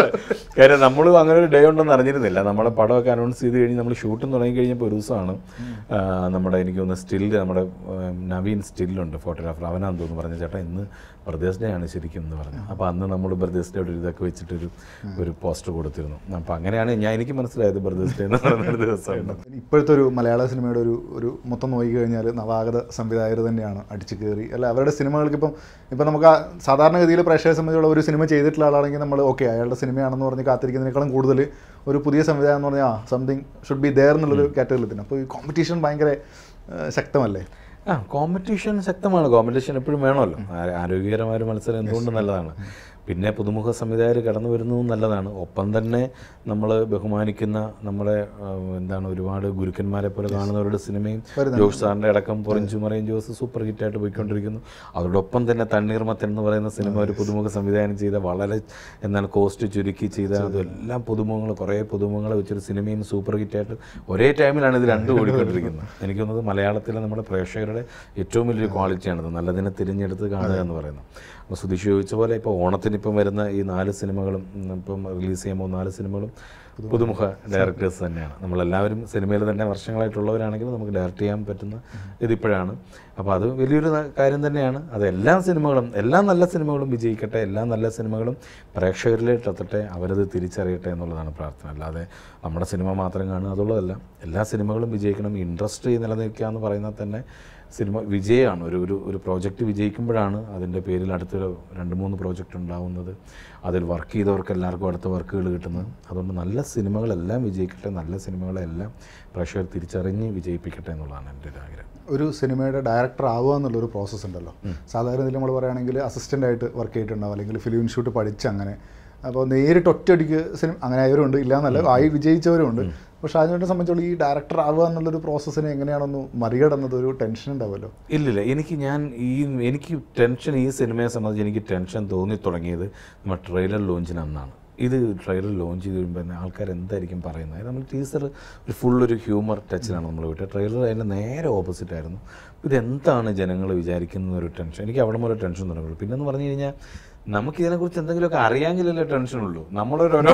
[SPEAKER 2] കാര്യം നമ്മളും അങ്ങനെ ഒരു ഡേ ഉണ്ടെന്ന് അറിഞ്ഞിരുന്നില്ല നമ്മുടെ പടമൊക്കെ അനൗൺസ് ചെയ്ത് കഴിഞ്ഞ് നമ്മൾ ഷൂട്ടും തുടങ്ങി കഴിഞ്ഞപ്പോൾ ഒരു ദിവസമാണ് ആ, നമ്മുടെ എനിക്ക് തോന്നുന്നു സ്റ്റില്ല് നമ്മുടെ ആ, നവീൻ സ്റ്റില്ലുണ്ട് ഫോട്ടോഗ്രാഫർ അവനാന്ന് തോന്നുന്നു പറഞ്ഞ ചേട്ടാ ഇന്ന് ബ്രദേഴ്സ് ഡേ ആണ് ശരിക്കും എന്ന് പറഞ്ഞു അപ്പോൾ അന്ന് നമ്മൾ ബ്രദേഴ്സ് ഡേ ഒരു ഇതൊക്കെ വെച്ചിട്ടൊരു ഒരു പോസ്റ്റർ കൊടുത്തിരുന്നു അപ്പോൾ അങ്ങനെയാണ് ഞാൻ എനിക്ക് മനസ്സിലായത് ബ്രദേഴ്സ് ഡേ എന്ന് പറയുന്ന ഒരു ദിവസമുണ്ട്
[SPEAKER 1] ഇപ്പോഴത്തെ ഒരു മലയാള സിനിമയുടെ ഒരു ഒരു മൊത്തം നോക്കി കഴിഞ്ഞാൽ നവാഗത സംവിധായകർ തന്നെയാണ് അടിച്ചു കയറി അല്ല അവരുടെ സിനിമകൾക്ക് ഇപ്പം ഇപ്പം നമുക്ക് ആ സാധാരണഗതിയിൽ പ്രേക്ഷകരെ സംബന്ധിച്ചുള്ള ഒരു സിനിമ ചെയ്തിട്ടുള്ള ആളാണെങ്കിൽ നമ്മൾ ഓക്കെ അയാളുടെ സിനിമയാണെന്ന് പറഞ്ഞ് കാത്തിരിക്കുന്നതിനേക്കാളും കൂടുതൽ ഒരു പുതിയ സംവിധാനം എന്ന് പറഞ്ഞാൽ ആ സംതിങ് ഷുഡ് ബി ദയർ എന്നുള്ളൊരു കാറ്റഗറിയിൽ തന്നെ അപ്പോൾ ഈ കോമ്പറ്റീഷൻ ഭയങ്കര ഏഹ്, ശക്തമല്ലേ
[SPEAKER 2] ആ കോമ്പറ്റീഷൻ ശക്തമാണ് കോമ്പറ്റീഷൻ എപ്പോഴും വേണമല്ലോ ആ- ആരോഗ്യകരമായ ഒരു മത്സരം എന്തുകൊണ്ട് നല്ലതാണ് പിന്നെ പുതുമുഖ സംവിധായകർ കടന്നു വരുന്നതും നല്ലതാണ് ഒപ്പം തന്നെ നമ്മൾ ബഹുമാനിക്കുന്ന നമ്മുടെ ആ, എന്താണ് ഒരുപാട് ഗുരുക്കന്മാരെ പോലെ കാണുന്നവരുടെ സിനിമയും ജോഷ് സാറിൻ്റെ അടക്കം പൊറിഞ്ചുമറയും ജോസ് സൂപ്പർ ഹിറ്റായിട്ട് പോയിക്കൊണ്ടിരിക്കുന്നു അതോടൊപ്പം തന്നെ തണ്ണീർമത്തൻ എന്ന് പറയുന്ന സിനിമ ഒരു പുതുമുഖ സംവിധാനം ചെയ്ത വളരെ എന്നാൽ കോസ്റ്റ് ചുരുക്കി ചെയ്ത അതെല്ലാം പുതുമുഖങ്ങൾ കുറേ പുതുമുഖങ്ങളെ വെച്ചൊരു സിനിമയും സൂപ്പർ ഹിറ്റായിട്ട് ഒരേ ടൈമിലാണ് ഇത് രണ്ടും ഓടിക്കൊണ്ടിരിക്കുന്നത് എനിക്ക് തോന്നുന്നത് മലയാളത്തിലെ നമ്മുടെ പ്രേക്ഷകരുടെ ഏറ്റവും വലിയൊരു ക്വാളിറ്റിയാണിത് നല്ലതിനെ തിരഞ്ഞെടുത്ത് കാണുക എന്ന് പറയുന്നത് അപ്പോൾ സുധീഷ് ചോദിച്ച പോലെ ഇപ്പോൾ ഓണത്തിന് ഇപ്പം വരുന്ന ഈ നാല് സിനിമകളും ഉം, ഇപ്പം റിലീസ് ചെയ്യാൻ പോകുന്ന നാല് സിനിമകളും പുതുമുഖ ഡയറക്ടേഴ്സ് തന്നെയാണ് നമ്മളെല്ലാവരും സിനിമയിൽ തന്നെ വർഷങ്ങളായിട്ടുള്ളവരാണെങ്കിൽ നമുക്ക് ഡയറക്റ്റ് ചെയ്യാൻ പറ്റുന്ന ഇതിപ്പോഴാണ് അപ്പോൾ അത് വലിയൊരു ന- കാര്യം തന്നെയാണ് അത് എല്ലാ സിനിമകളും എല്ലാ നല്ല സിനിമകളും വിജയിക്കട്ടെ എല്ലാ നല്ല സിനിമകളും പ്രേക്ഷകരിലേക്ക് എത്തട്ടെ അവരത് തിരിച്ചറിയട്ടെ എന്നുള്ളതാണ് പ്രാർത്ഥന അല്ലാതെ നമ്മുടെ സിനിമ മാത്രം കാണുക അതുള്ളതല്ല എല്ലാ സിനിമകളും വിജയിക്കണം ഇൻഡസ്ട്രി നിലനിൽക്കുക എന്ന് പറയുന്നത് തന്നെ സിനിമ വിജയമാണ് ഒരു ഒരു ഒരു പ്രോജക്റ്റ് വിജയിക്കുമ്പോഴാണ് അതിൻ്റെ പേരിൽ അടുത്തൊരു രണ്ട് മൂന്ന് പ്രോജക്റ്റ് ഉണ്ടാവുന്നത് അതിൽ വർക്ക് ചെയ്തവർക്ക് എല്ലാവർക്കും അടുത്ത വർക്കുകൾ കിട്ടുന്നത് അതുകൊണ്ട് നല്ല സിനിമകളെല്ലാം വിജയിക്കട്ടെ നല്ല സിനിമകളെല്ലാം പ്രേക്ഷകർ തിരിച്ചറിഞ്ഞ് വിജയിപ്പിക്കട്ടെ എന്നുള്ളതാണ് എൻ്റെ ഒരു ആഗ്രഹം
[SPEAKER 1] ഒരു സിനിമയുടെ ഡയറക്ടർ ആവുക എന്നുള്ളൊരു പ്രോസസ്സ് ഉണ്ടല്ലോ സാധാരണ ഇതിൽ നമ്മൾ പറയുകയാണെങ്കിൽ അസിസ്റ്റൻ്റ് ആയിട്ട് വർക്ക് ചെയ്തിട്ടുണ്ടാവും അല്ലെങ്കിൽ ഫിലിം ഇൻസ്റ്റിറ്റ്യൂട്ട് പഠിച്ച് അങ്ങനെ അപ്പോൾ നേരിട്ട് ഒറ്റയടിക്ക് സിനിമ അങ്ങനെ ആയവരുണ്ട് ഇല്ല എന്നല്ല ആയി വിജയിച്ചവരുണ്ട് പക്ഷേ അതിനെ സംബന്ധിച്ചോളം ഈ ഡയറക്ടർ ആവുക എന്നുള്ളൊരു പ്രോസസ്സിനെ എങ്ങനെയാണെന്ന് മറികടന്നത് ഒരു ടെൻഷൻ ഉണ്ടാവുമല്ലോ
[SPEAKER 2] ഇല്ലില്ല എനിക്ക് ഞാൻ ഈ എനിക്ക് ടെൻഷൻ ഈ സിനിമയെ സംബന്ധിച്ച് എനിക്ക് ടെൻഷൻ തോന്നി തുടങ്ങിയത് നമ്മൾ ട്രെയിലർ ലോഞ്ചിന് അന്നാണ് ഇത് ട്രെയിലർ ലോഞ്ച് ചെയ്ത് കഴിയുമ്പോൾ തന്നെ ആൾക്കാർ എന്തായിരിക്കും പറയുന്നത് അതായത് നമ്മൾ ടീസർ ഒരു ഫുൾ ഒരു ഹ്യൂമർ ടച്ചിലാണ് നമ്മൾ വിട്ടത് ട്രെയിലർ അതിൻ്റെ നേരെ ഓപ്പോസിറ്റ് ആയിരുന്നു ഇതെന്താണ് ജനങ്ങൾ വിചാരിക്കുന്ന ഒരു ടെൻഷൻ എനിക്ക് അവിടെ മുതൽ ടെൻഷൻ തുടങ്ങുള്ളൂ പിന്നെന്ന് പറഞ്ഞു കഴിഞ്ഞാൽ നമുക്ക് ഇതിനെക്കുറിച്ച് എന്തെങ്കിലുമൊക്കെ അറിയാമെങ്കിലല്ലേ ടെൻഷനുള്ളൂ നമ്മളൊരു ഓരോ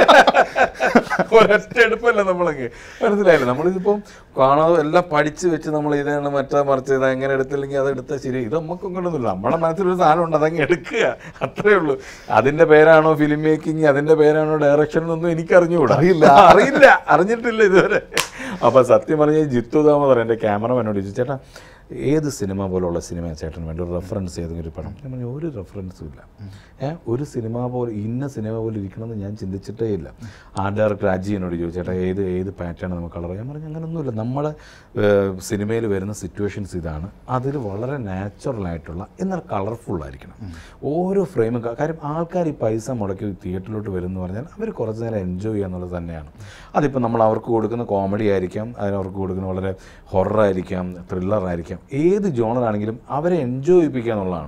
[SPEAKER 2] ഒരൊറ്റ എടുപ്പല്ല നമ്മളൊക്കെ മനസ്സിലായില്ല നമ്മളിതിപ്പം കാണാതെ എല്ലാം പഠിച്ച് വെച്ച് നമ്മൾ ഇതാണ് മറ്റേ മറിച്ച് ഇത് എങ്ങനെ എടുത്തില്ലെങ്കിൽ അത് എടുത്താൽ ശരി ഇത് നമുക്ക് കൊണ്ടൊന്നുമില്ല നമ്മുടെ മനസ്സിലൊരു സാധനം ഉണ്ട് അതങ്ങ് എടുക്കുക അത്രേ ഉള്ളൂ അതിൻ്റെ പേരാണോ ഫിലിം മേക്കിംഗ് അതിൻ്റെ പേരാണോ ഡയറക്ഷൻ എന്നൊന്നും എനിക്ക് അറിഞ്ഞുകൂടാ
[SPEAKER 1] അറിയില്ല.
[SPEAKER 2] അറിയില്ല അറിഞ്ഞിട്ടില്ല ഇതുവരെ അപ്പോൾ സത്യം പറഞ്ഞാൽ ജിത്തു ദാമോദർ എൻ്റെ ക്യാമറമാനോട് ചോദിച്ചു ചേട്ടാ ഏത് സിനിമ പോലുള്ള സിനിമ ചേട്ടൻ വേണ്ടി ഒരു റെഫറൻസ് ഏതെങ്കിലും ഒരു പടം ഞാൻ പറഞ്ഞു ഒരു റെഫറൻസും ഇല്ല ഏ ഒരു സിനിമ പോലെ ഇന്ന സിനിമ പോലെ ഇരിക്കണമെന്ന് ഞാൻ ചിന്തിച്ചിട്ടേ ഇല്ല ആ ഡയറക്ടർ അജി എന്നോട് ചോദിച്ചു ചേട്ടാ ഏത് ഏത് പാറ്റേൺ നമുക്ക് കളർ ഞാൻ പറഞ്ഞു അങ്ങനെയൊന്നുമില്ല നമ്മളെ സിനിമയിൽ വരുന്ന സിറ്റുവേഷൻസ് ഇതാണ് അതിൽ വളരെ നാച്ചുറൽ ആയിട്ടുള്ള എന്നാൽ കളർഫുൾ ആയിരിക്കണം ഓരോ ഫ്രെയിമും കാര്യം ആൾക്കാർ ഈ പൈസ മുടക്കി തിയേറ്ററിലോട്ട് വരും എന്ന് പറഞ്ഞാൽ അവർ കുറച്ച് നേരം എൻജോയ് ചെയ്യുക എന്നുള്ളത് തന്നെയാണ് അതിപ്പോൾ നമ്മൾ അവർക്ക് കൊടുക്കുന്ന കോമഡി ആയിരിക്കാം അതിന് അവർക്ക് കൊടുക്കുന്ന വളരെ ഹൊറർ ആയിരിക്കാം ത്രില്ലർ ആയിരിക്കാം ഏത് ജോണറാണെങ്കിലും അവരെ എൻജോയ് ചെയ്യിപ്പിക്കുക എന്നുള്ളതാണ്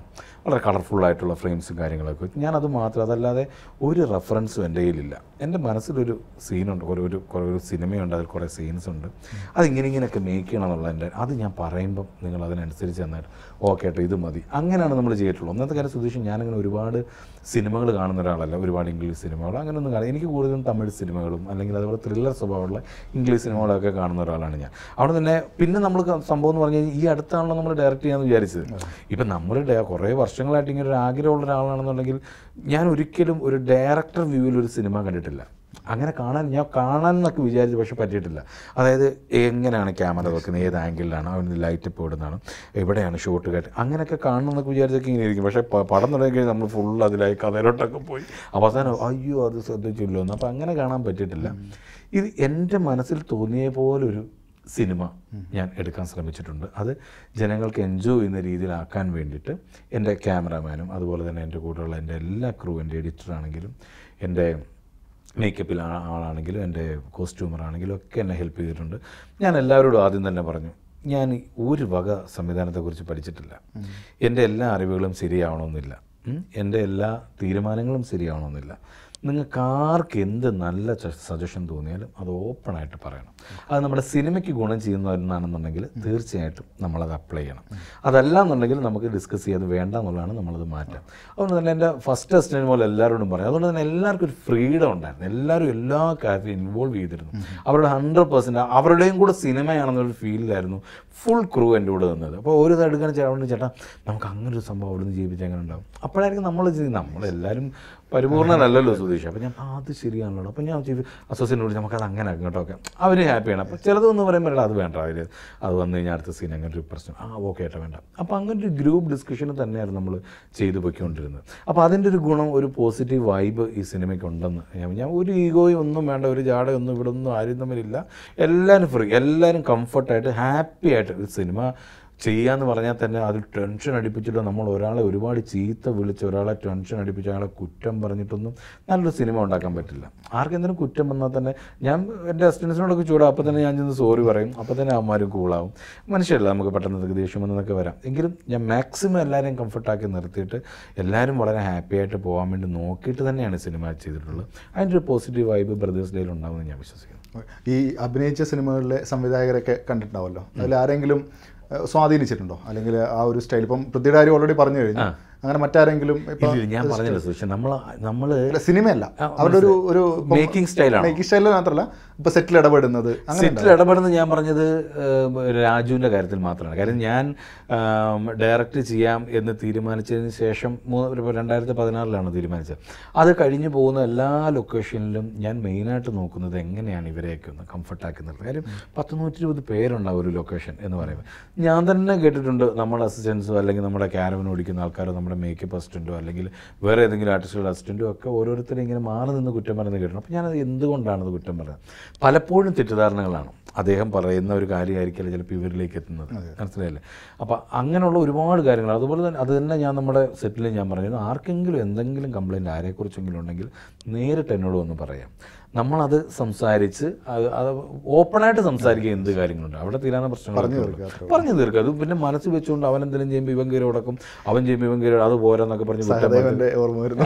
[SPEAKER 2] വളരെ കളർഫുള്ളായിട്ടുള്ള ഫ്രെയിംസും കാര്യങ്ങളൊക്കെ വെച്ച് ഞാനത് മാത്രം അതല്ലാതെ ഒരു റെഫറൻസും എൻ്റെ കയ്യിലില്ല എൻ്റെ മനസ്സിലൊരു സീനുണ്ട് ഒരു ഒരു കുറേ ഒരു സിനിമയുണ്ട് അതിൽ കുറേ സീൻസ് ഉണ്ട് അതിങ്ങനെ ഇങ്ങനെയൊക്കെ മേക്ക് ചെയ്യണം എന്നുള്ള എൻ്റെ അത് ഞാൻ പറയുമ്പം നിങ്ങൾ അതിനനുസരിച്ച് തന്നിട്ട് ഓക്കെ കേട്ടോ ഇത് മതി അങ്ങനെയാണ് നമ്മൾ ചെയ്തിട്ടുള്ളൂ ഒന്നത്തെ കാര്യം സുധീഷ് ഞാനങ്ങനെ ഒരുപാട് സിനിമകൾ കാണുന്ന ഒരാളല്ല ഒരുപാട് ഇംഗ്ലീഷ് സിനിമകൾ അങ്ങനെയൊന്നും കാണാം എനിക്ക് കൂടുതലും തമിഴ് സിനിമകളും അല്ലെങ്കിൽ അതുപോലെ ത്രില്ലർ സ്വഭാവമുള്ള ഇംഗ്ലീഷ് സിനിമകളൊക്കെ കാണുന്ന ഒരാളാണ് ഞാൻ അവിടെ തന്നെ പിന്നെ നമ്മൾ ക- സംഭവം എന്ന് പറഞ്ഞു കഴിഞ്ഞാൽ ഈ അടുത്താണല്ലോ നമ്മൾ ഡയറക്റ്റ് ചെയ്യാമെന്ന് വിചാരിച്ചത് ഇപ്പം നമ്മൾ ഡയ- കുറേ വർഷങ്ങളായിട്ട് ഇങ്ങനെ ഒരു ആഗ്രഹമുള്ള ഒരാളാണെന്നുണ്ടെങ്കിൽ ഞാൻ ഒരിക്കലും ഒരു ഡയറക്ടർ വ്യൂവിൽ ഒരു സിനിമ കണ്ടിട്ടില്ല അങ്ങനെ കാണാൻ ഞാൻ കാണാൻ എന്നൊക്കെ വിചാരിച്ചു പക്ഷെ പറ്റിയിട്ടില്ല അതായത് എങ്ങനെയാണ് ക്യാമറ വെക്കുന്നത് ഏത് ആംഗിളിലാണ് അവന് ലൈറ്റ് ഇപ്പോൾ ഇടുന്നതാണ് എവിടെയാണ് ഷോട്ട് കട്ട് അങ്ങനെയൊക്കെ കാണണം എന്നൊക്കെ വിചാരിച്ചൊക്കെ ഇങ്ങനെ ഇരിക്കും പക്ഷേ പ- പടം തുടങ്ങി കഴിഞ്ഞാൽ നമ്മൾ ഫുൾ അതിലായി കഥയിലോട്ടൊക്കെ പോയി അവസാനം അയ്യോ അത് ശ്രദ്ധിച്ചില്ലോ എന്ന് അപ്പോൾ അങ്ങനെ കാണാൻ പറ്റിയിട്ടില്ല ഇത് എൻ്റെ മനസ്സിൽ തോന്നിയ പോലൊരു സിനിമ ഞാൻ എടുക്കാൻ ശ്രമിച്ചിട്ടുണ്ട് അത് ജനങ്ങൾക്ക് എൻജോയ് ചെയ്യുന്ന രീതിയിലാക്കാൻ വേണ്ടിയിട്ട് എൻ്റെ ക്യാമറാമാനും അതുപോലെ തന്നെ എൻ്റെ കൂടെയുള്ള എൻ്റെ എല്ലാ ക്രൂ എൻ്റെ എഡിറ്ററാണെങ്കിലും എൻ്റെ മേക്കപ്പിൽ ആ- ആളാണെങ്കിലും എൻ്റെ കോസ്റ്റ്യൂമർ ആണെങ്കിലും ഒക്കെ എന്നെ ഹെൽപ്പ് ചെയ്തിട്ടുണ്ട് ഞാൻ എല്ലാവരോടും ആദ്യം തന്നെ പറഞ്ഞു ഞാൻ ഈ ഒരു വക സംവിധാനത്തെക്കുറിച്ച് പഠിച്ചിട്ടില്ല എൻ്റെ എല്ലാ അറിവുകളും ശരിയാവണമെന്നില്ല ഉം. എൻ്റെ എല്ലാ തീരുമാനങ്ങളും ശരിയാവണമെന്നില്ല നിങ്ങൾക്ക് ആർക്ക് എന്ത് നല്ല സജഷൻ തോന്നിയാലും അത് ഓപ്പണായിട്ട് പറയണം അത് നമ്മുടെ സിനിമയ്ക്ക് ഗുണം ചെയ്യുന്നവരെന്നാണെന്നുണ്ടെങ്കിൽ തീർച്ചയായിട്ടും നമ്മളത് അപ്ലൈ ചെയ്യണം അതല്ല എന്നുണ്ടെങ്കിൽ നമുക്ക് ഡിസ്കസ് ചെയ്യാതെ വേണ്ട എന്നുള്ളതാണ് നമ്മളത് മാറ്റാം അതുകൊണ്ട് തന്നെ എൻ്റെ ഫസ്റ്റ് അസിസ്റ്റൻറ്റ് പോലെ എല്ലാവരോടും പറയും അതുകൊണ്ട് തന്നെ എല്ലാവർക്കും ഒരു ഫ്രീഡം ഉണ്ടായിരുന്നു എല്ലാവരും എല്ലാ കാര്യത്തിലും ഇൻവോൾവ് ചെയ്തിരുന്നു അവരുടെ ഹൺഡ്രഡ് പെർസെൻറ്റ് അവരുടെയും കൂടെ സിനിമയാണെന്നൊരു ഫീലിലായിരുന്നു ഫുൾ ക്രൂ എൻ്റെ കൂടെ നിന്നത് അപ്പോൾ ഒരു ഇത് എടുക്കാൻ ചേട്ടൻ ചേട്ടാ നമുക്ക് അങ്ങനെ ഒരു സംഭവം അവിടെ നിന്ന് ജീവിച്ചാൽ അങ്ങനെ ഉണ്ടാവും അപ്പോഴായിരിക്കും നമ്മൾ ചെയ്യുന്നത് നമ്മളെല്ലാവരും പരിപൂർണ്ണനല്ലല്ലോ സുധീഷ് അപ്പോൾ ഞാൻ ആ, അത് ശരിയാണല്ലോ അപ്പോൾ ഞാൻ ചീഫ് അസോസിയേറ്റിനോട് നമുക്കത് അങ്ങനെ അങ്ങോട്ടൊക്കെ അവർ ഹാപ്പിയാണ് അപ്പോൾ ചിലതൊന്നും പറയുമ്പോൾ അത് വേണ്ട അവർ അത് വന്നു കഴിഞ്ഞാൽ അടുത്ത സീൻ അങ്ങനെ ഒരു പ്രശ്നം ആ ഓക്കെ ഏട്ടാ വേണ്ട അപ്പോൾ അങ്ങനെ ഒരു ഗ്രൂപ്പ് ഡിസ്കഷന് തന്നെയായിരുന്നു നമ്മൾ ചെയ്തു പോയിക്കൊണ്ടിരുന്നത് അപ്പോൾ അതിൻ്റെ ഒരു ഗുണം ഒരു പോസിറ്റീവ് വൈബ് ഈ സിനിമയ്ക്ക് ഉണ്ടെന്ന് ഞാൻ ഞാൻ ഒരു ഈഗോയും ഒന്നും വേണ്ട ഒരു ജാടയൊന്നും ഇവിടെ ഒന്നും ആരും തമ്മിലില്ല എല്ലാവരും ഫ്രീ എല്ലാവരും കംഫർട്ടായിട്ട് ഹാപ്പി ആയിട്ട് ഒരു സിനിമ ചെയ്യാന്ന് പറഞ്ഞാൽ തന്നെ അതിൽ ടെൻഷൻ അടിപ്പിച്ചിട്ട് നമ്മൾ ഒരാളെ ഒരുപാട് ചീത്ത വിളിച്ച് ഒരാളെ ടെൻഷൻ അടിപ്പിച്ച് അയാളെ കുറ്റം പറഞ്ഞിട്ടൊന്നും നല്ലൊരു സിനിമ ഉണ്ടാക്കാൻ പറ്റില്ല ആർക്കെന്തെങ്കിലും കുറ്റം വന്നാൽ തന്നെ ഞാൻ എൻ്റെ അസിസ്റ്റൻസിനോടൊക്കെ ചൂടാം അപ്പോൾ തന്നെ ഞാൻ ചെന്ന് സോറി പറയും അപ്പോൾ തന്നെ അവന്മാരും കൂളാവും മനുഷ്യരല്ല നമുക്ക് പെട്ടെന്ന് ദേഷ്യം വന്നതൊക്കെ വരാം എങ്കിലും ഞാൻ മാക്സിമം എല്ലാവരെയും കംഫർട്ടാക്കി നിർത്തിയിട്ട് എല്ലാവരും വളരെ ഹാപ്പി ആയിട്ട് പോകാൻ വേണ്ടി നോക്കിയിട്ട് തന്നെയാണ് സിനിമ ചെയ്തിട്ടുള്ളത് അതിൻ്റെ ഒരു പോസിറ്റീവ് വൈബ് ബ്രദേഴ്സ് ഡേയിൽ ഉണ്ടാവുമെന്ന് ഞാൻ വിശ്വസിക്കുന്നു
[SPEAKER 1] ഈ അഭിനയിച്ച സിനിമകളിലെ സംവിധായകരൊക്കെ കണ്ടിട്ടുണ്ടാവല്ലോ അതിൽ ആരെങ്കിലും ഏഹ്, സ്വാധീനിച്ചിട്ടുണ്ടോ അല്ലെങ്കിൽ ആ ഒരു സ്റ്റൈൽ ഇപ്പം പൃഥ്വിയുടെ കാര്യം ഓൾറെഡി പറഞ്ഞു കഴിഞ്ഞു അങ്ങനെ മറ്റാരെങ്കിലും ഇപ്പം
[SPEAKER 2] ഇല്ല, ഞാൻ പറഞ്ഞില്ല സുഷ നമ്മൾ നമ്മൾ
[SPEAKER 1] അല്ല, സിനിമയല്ല അവരുടെ ഒരു ഒരു
[SPEAKER 2] മേക്കിംഗ് സ്റ്റൈലാണ്
[SPEAKER 1] മേക്കിംഗ് സ്റ്റൈലിൽ മാത്രമല്ല ഇപ്പൊ സെറ്റിൽ ഇടപെടുന്നത് അങ്ങനെ
[SPEAKER 2] സെറ്റിൽ ഇടപെടുന്നത് ഞാൻ പറഞ്ഞത് ഏം, രാജുവിൻ്റെ കാര്യത്തിൽ മാത്രമാണ് കാര്യം ഞാൻ ഡയറക്റ്റ് ചെയ്യാം എന്ന് തീരുമാനിച്ചതിന് ശേഷം മൂ- ഒരു രണ്ടായിരത്തി പതിനാറിലാണ് തീരുമാനിച്ചത് അത് കഴിഞ്ഞ് പോകുന്ന എല്ലാ ലൊക്കേഷനിലും ഞാൻ മെയിനായിട്ട് നോക്കുന്നത് എങ്ങനെയാണ് ഇവരെയൊക്കെ ഒന്ന് കംഫർട്ടാക്കി നിർത്തുന്നത് കാര്യം പത്ത് നൂറ്റി ഇരുപത് പേരുണ്ടാവും ഒരു ലൊക്കേഷൻ എന്ന് പറയുമ്പോൾ ഞാൻ തന്നെ കേട്ടിട്ടുണ്ട് നമ്മുടെ അസിസ്റ്റൻസോ അല്ലെങ്കിൽ നമ്മുടെ ക്യാരവൻ ഓടിക്കുന്ന ആൾക്കാരോ നമ്മുടെ മേക്കപ്പ് അസിസ്റ്റൻറ്റോ അല്ലെങ്കിൽ വേറെ ഏതെങ്കിലും ആർട്ടിസ്റ്റുകളുടെ അസിസ്റ്റൻറ്റോ ഒക്കെ ഓരോരുത്തരും ഇങ്ങനെ മാറി നിന്ന് കുറ്റം പറയുന്നത് കേട്ടിട്ടുണ്ട് അപ്പോൾ ഞാനത് എന്തുകൊണ്ടാണത് കുറ്റം പറയുന്നത് പലപ്പോഴും തെറ്റിദ്ധാരണകളാണ് അദ്ദേഹം പറയുന്ന ഒരു കാര്യമായിരിക്കില്ല ചിലപ്പോൾ ഇവരിലേക്ക് എത്തുന്നത് മനസ്സിലായില്ലേ അപ്പോൾ അങ്ങനെയുള്ള ഒരുപാട് കാര്യങ്ങൾ അതുപോലെ തന്നെ അത് തന്നെ ഞാൻ നമ്മുടെ സെറ്റിൽ ഞാൻ പറഞ്ഞത് ആർക്കെങ്കിലും എന്തെങ്കിലും കംപ്ലയിൻറ്റ് ആരെക്കുറിച്ചെങ്കിലും ഉണ്ടെങ്കിൽ നേരിട്ട് എന്നോട് വന്ന് പറയാം നമ്മളത് സംസാരിച്ച് അത് അത് ഓപ്പണായിട്ട് സംസാരിക്കുക എന്ത് കാര്യങ്ങളുണ്ട് അവിടെ തീരാന പ്രശ്നങ്ങൾ പറഞ്ഞു തീർക്കുക അത് പിന്നെ മനസ്സ് വെച്ചുകൊണ്ട് അവൻ എന്തെങ്കിലും ചെയ്യുമ്പോൾ ഇവൻ കയറി ഉടക്കും അവൻ ചെയ്യുമ്പോൾ ഇവൻ കയറി അത് പോരാന്നൊക്കെ പറഞ്ഞ് കുറ്റം പറയും.
[SPEAKER 1] സഹദേവന്റെ ഓർമ്മ വരുന്നു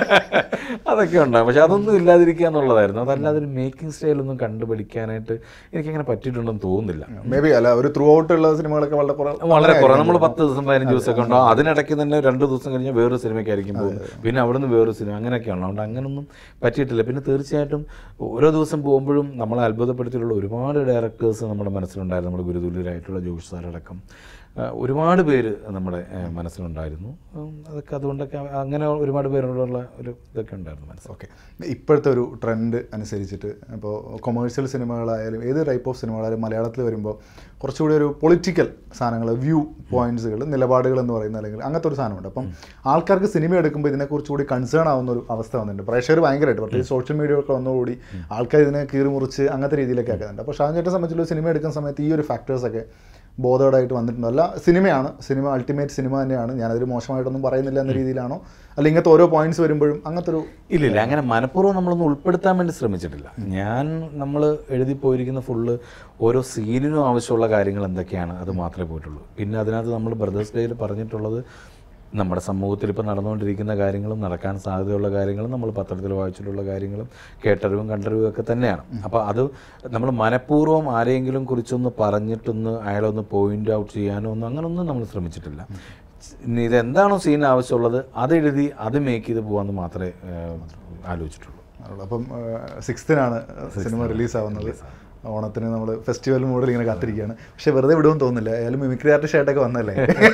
[SPEAKER 2] അതൊക്കെ ഉണ്ടാകും പക്ഷെ അതൊന്നും ഇല്ലാതിരിക്കുക എന്നുള്ളതായിരുന്നു അതല്ലാതെ ഒരു മേക്കിംഗ് സ്റ്റൈലൊന്നും കണ്ടുപിടിക്കാനായിട്ട് എനിക്കങ്ങനെ പറ്റിയിട്ടുണ്ടെന്ന് തോന്നുന്നില്ല
[SPEAKER 1] മേ ബി അല്ല ഒരു ത്രൂ ഔട്ട് ഉള്ള സിനിമകളൊക്കെ വളരെ കുറവ്
[SPEAKER 2] വളരെ കുറേ നമ്മൾ പത്ത് ദിവസം പതിനഞ്ച് ദിവസമൊക്കെ ഉണ്ടാവും അതിനിടയ്ക്ക് തന്നെ രണ്ട് ദിവസം കഴിഞ്ഞാൽ വേറൊരു സിനിമയ്ക്കായിരിക്കും പോകുന്നത് പിന്നെ അവിടുന്ന് വേറൊരു സിനിമ അങ്ങനെയൊക്കെയാണ് അതുകൊണ്ട് അങ്ങനൊന്നും പറ്റിയിട്ടില്ല പിന്നെ തീർച്ചയായിട്ടും ഓരോ ദിവസം പോകുമ്പോഴും നമ്മളെ അത്ഭുതപ്പെടുത്തിയിട്ടുള്ള ഒരുപാട് ഡയറക്ടേഴ്സ് നമ്മുടെ മനസ്സിലുണ്ടായിരുന്നു നമ്മുടെ ഗുരുതുല്യരായിട്ടുള്ള ജോഷ് സാറടക്കം ആ, ഒരുപാട് പേര് നമ്മുടെ ആ, മനസ്സിലുണ്ടായിരുന്നു ഉം, അതൊക്കെ അതുകൊണ്ടൊക്കെ അങ്ങനെ ഒരുപാട് പേരോടുള്ള ഒരു ഇതൊക്കെ ഉണ്ടായിരുന്നു മനസ്സിൽ
[SPEAKER 1] ഓക്കെ ഇപ്പോഴത്തെ ഒരു ട്രെൻഡ് അനുസരിച്ചിട്ട് ഇപ്പോൾ കൊമേഴ്ഷ്യൽ സിനിമകളായാലും ഏത് ടൈപ്പ് ഓഫ് സിനിമകളായാലും മലയാളത്തിൽ വരുമ്പോൾ കുറച്ചുകൂടി ഒരു പൊളിറ്റിക്കൽ സാധനങ്ങൾ വ്യൂ പോയിന്റ്സുകൾ നിലപാടുകൾ എന്ന് പറയുന്ന അല്ലെങ്കിൽ അങ്ങനത്തെ ഒരു സാധനമുണ്ട് അപ്പം ആൾക്കാർക്ക് സിനിമ എടുക്കുമ്പോൾ ഇതിനെക്കുറിച്ച് കൂടി കൺസേൺ ആവുന്ന ഒരു അവസ്ഥ വന്നിട്ടുണ്ട് പ്രേക്ഷകർ ഭയങ്കരമായിട്ട് പ്രത്യേകിച്ച് സോഷ്യൽ മീഡിയ ഒക്കെ വന്നതോടുകൂടി ആൾക്കാർ ഇതിനെ കീറി മുറിച്ച് അങ്ങനത്തെ രീതിയിലൊക്കെ ആക്കുന്നുണ്ട് അപ്പോൾ ഷാൻ ചേട്ടനെ സംബന്ധിച്ചുള്ള സിനിമ എടുക്കുന്ന സമയത്ത് ഈ ഒരു ഫാക്ടേഴ്സൊക്കെ ബോധവടായിട്ട് വന്നിട്ടുണ്ടോ അല്ല സിനിമയാണ് സിനിമ അൾട്ടിമേറ്റ് സിനിമ തന്നെയാണ് ഞാനതിൽ മോശമായിട്ടൊന്നും പറയുന്നില്ല എന്ന രീതിയിലാണോ അല്ല ഇങ്ങനത്തെ ഓരോ പോയിന്റ്സ് വരുമ്പോഴും അങ്ങനത്തെ ഒരു
[SPEAKER 2] ഇല്ല ഇല്ല അങ്ങനെ മനഃപൂർവ്വം നമ്മളൊന്നും ഉൾപ്പെടുത്താൻ വേണ്ടി ശ്രമിച്ചിട്ടില്ല ഞാൻ നമ്മൾ എഴുതി പോയിരിക്കുന്ന ഫുള്ള് ഓരോ സീനിനും ആവശ്യമുള്ള കാര്യങ്ങൾ എന്തൊക്കെയാണ് അത് മാത്രമേ പോയിട്ടുള്ളൂ പിന്നെ അതിനകത്ത് നമ്മൾ ബ്രദേഴ്സ് ഡേയിൽ പറഞ്ഞിട്ടുള്ളത് നമ്മുടെ സമൂഹത്തിൽ ഇപ്പോൾ നടന്നുകൊണ്ടിരിക്കുന്ന കാര്യങ്ങളും നടക്കാൻ സാധ്യതയുള്ള കാര്യങ്ങളും നമ്മൾ പത്രത്തിൽ വായിച്ചിട്ടുള്ള കാര്യങ്ങളും കേട്ടറിവും കണ്ടറിവും ഒക്കെ തന്നെയാണ് അപ്പോൾ അത് നമ്മൾ മനഃപൂർവ്വം ആരെങ്കിലും കുറിച്ചൊന്ന് പറഞ്ഞിട്ടൊന്ന് അയാളൊന്ന് പോയിന്റ് ഔട്ട് ചെയ്യാനോ ഒന്നും അങ്ങനൊന്നും നമ്മൾ ശ്രമിച്ചിട്ടില്ല ഇനി ഇതെന്താണോ സീൻ ആവശ്യമുള്ളത് അത് എഴുതി അത് മേക്ക് ചെയ്ത് പോകാമെന്ന് മാത്രമേ ഏഹ്, ആലോചിച്ചിട്ടുള്ളൂ
[SPEAKER 1] അതുള്ളൂ. അപ്പം സിക്സ്തിനാണ് സിനിമ റിലീസാവുന്നത് ഓണത്തിന് നമ്മൾ ഫെസ്റ്റിവൽ മോഡിൽ ഇങ്ങനെ കാത്തിരിക്കുകയാണ് പക്ഷെ വെറുതെ വിടുമെന്ന് തോന്നുന്നില്ല അയാലും മിമിക്രി ആർട്ടിസ്റ്റ് ആയിട്ടൊക്കെ വന്നല്ലേ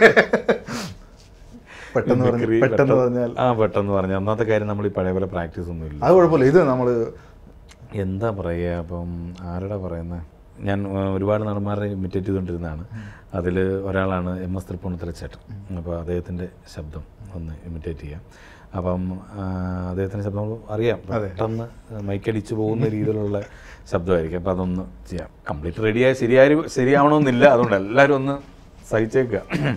[SPEAKER 1] പെട്ടെന്ന് പറഞ്ഞു
[SPEAKER 2] മിമിക്രി
[SPEAKER 1] പെട്ടെന്ന് പറഞ്ഞാൽ
[SPEAKER 2] ആ പെട്ടെന്ന് പറഞ്ഞാൽ ഒന്നാമത്തെ കാര്യം നമ്മൾ ഈ പഴയ പോലെ പ്രാക്ടീസ് ഒന്നും ഇല്ല
[SPEAKER 1] അത് കുഴപ്പമില്ല ഇത് നമ്മൾ
[SPEAKER 2] എന്താ പറയുക അപ്പം ആരുടെ പറയുന്നത് ഞാൻ ആ, ഒരുപാട് നടന്മാരെ ഇമിറ്റേറ്റ് ചെയ്തുകൊണ്ടിരുന്നതാണ് അതിൽ ഒരാളാണ് എം എസ് തൃപ്പൂണിത്തല ചേട്ടൻ അപ്പോൾ അദ്ദേഹത്തിൻ്റെ ശബ്ദം ഒന്ന് ഇമിറ്റേറ്റ് ചെയ്യാം അപ്പം ആ, അദ്ദേഹത്തിൻ്റെ ശബ്ദം നമുക്ക് അറിയാം പെട്ടെന്ന് മൈക്കടിച്ച് പോകുന്ന രീതിയിലുള്ള ശബ്ദമായിരിക്കും അപ്പോൾ അതൊന്ന് ചെയ്യാം കംപ്ലീറ്റ് റെഡിയായി ശരിയായി ശരിയാവണമെന്നില്ല അതുകൊണ്ട് എല്ലാവരും ഒന്ന് സഹിച്ചേക്കുക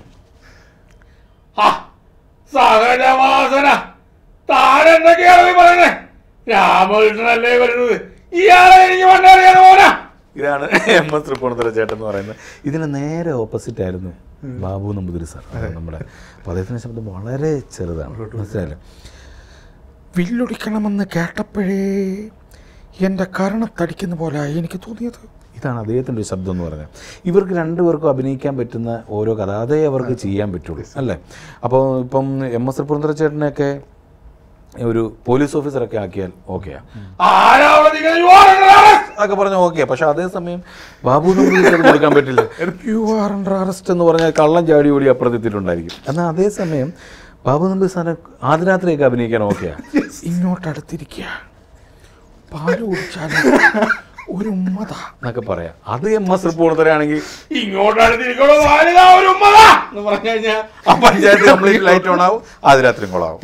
[SPEAKER 3] ആ, സഹജവാസന താനെന്തൊക്കെയാണ് നീ പറയുന്നേ രാമകൃഷ്ണനല്ലേ വരുന്നത് ഇയാളെ എനിക്ക് പണ്ടറിയാൻ പോരാ
[SPEAKER 2] ഇതാണ് എം എസ് തൃപ്പൂണിത്തല ചേട്ടൻ എന്ന് പറയുന്നത് ഇതിന് നേരെ ഓപ്പോസിറ്റ് ആയിരുന്നു ബാബു നമ്പൂതിരി സാർ നമ്മുടെ അപ്പോൾ അദ്ദേഹത്തിൻ്റെ ശബ്ദം വളരെ ചെറുതാണ് മനസ്സിലായില്ലേ
[SPEAKER 3] വില്ലൊടിക്കണമെന്ന് കേട്ടപ്പോഴേ എൻ്റെ കരണത്തടിക്കുന്ന പോലെ എനിക്ക് തോന്നിയത്
[SPEAKER 2] ഇതാണ് അദ്ദേഹത്തിൻ്റെ ഒരു ശബ്ദം എന്ന് പറഞ്ഞാൽ ഇവർക്ക് രണ്ടുപേർക്കും അഭിനയിക്കാൻ പറ്റുന്ന ഓരോ കഥ അതേ അവർക്ക് ചെയ്യാൻ പറ്റുള്ളൂ അല്ലേ അപ്പോൾ ഇപ്പം എം എസ് തൃപ്പൂണിത്തല ചേട്ടനെയൊക്കെ ഒരു പോലീസ് ഓഫീസറൊക്കെ ആക്കിയാൽ ഓക്കെയാണ്
[SPEAKER 3] ആരാവിടെ നിങ്ങൾ You are under arrest.
[SPEAKER 2] അതൊക്കെ പറഞ്ഞാൽ ഓക്കെ പക്ഷെ അതേസമയം ബാബു നമ്പൂതിരിക്ക് അത് കൊടുക്കാൻ പറ്റില്ല യു ആർ അണ്ടർ അറസ്റ്റ് എന്ന് പറഞ്ഞാൽ കള്ളം ചാടി ഓടി അപ്പുറത്തെത്തിയിട്ടുണ്ടായിരിക്കും എന്നാൽ അതേസമയം ബാബു നമ്പൂതിരി സാറിനെ ആദ്യരാത്രിയൊക്കെ അഭിനയിക്കാൻ ഓക്കെയാണ്
[SPEAKER 3] ഇങ്ങോട്ട് അടുത്തിരിക്കുക പാല് കുടിച്ചാല് ഒരു ഉമ്മത
[SPEAKER 2] എന്നൊക്കെ പറയാം അത് എം എസ് റിപ്പോർട്ടറാണെങ്കിൽ
[SPEAKER 3] ഇങ്ങോട്ട് അടുത്തിരിക്കണോ വാലിതാ ഒരു ഉമ്മത
[SPEAKER 2] എന്ന് പറഞ്ഞു കഴിഞ്ഞാൽ ആ പഞ്ചായത്ത് കംപ്ലീറ്റ് ലൈറ്റ് ഓൺ ആവും ആദ്യരാത്രി കൊളാവും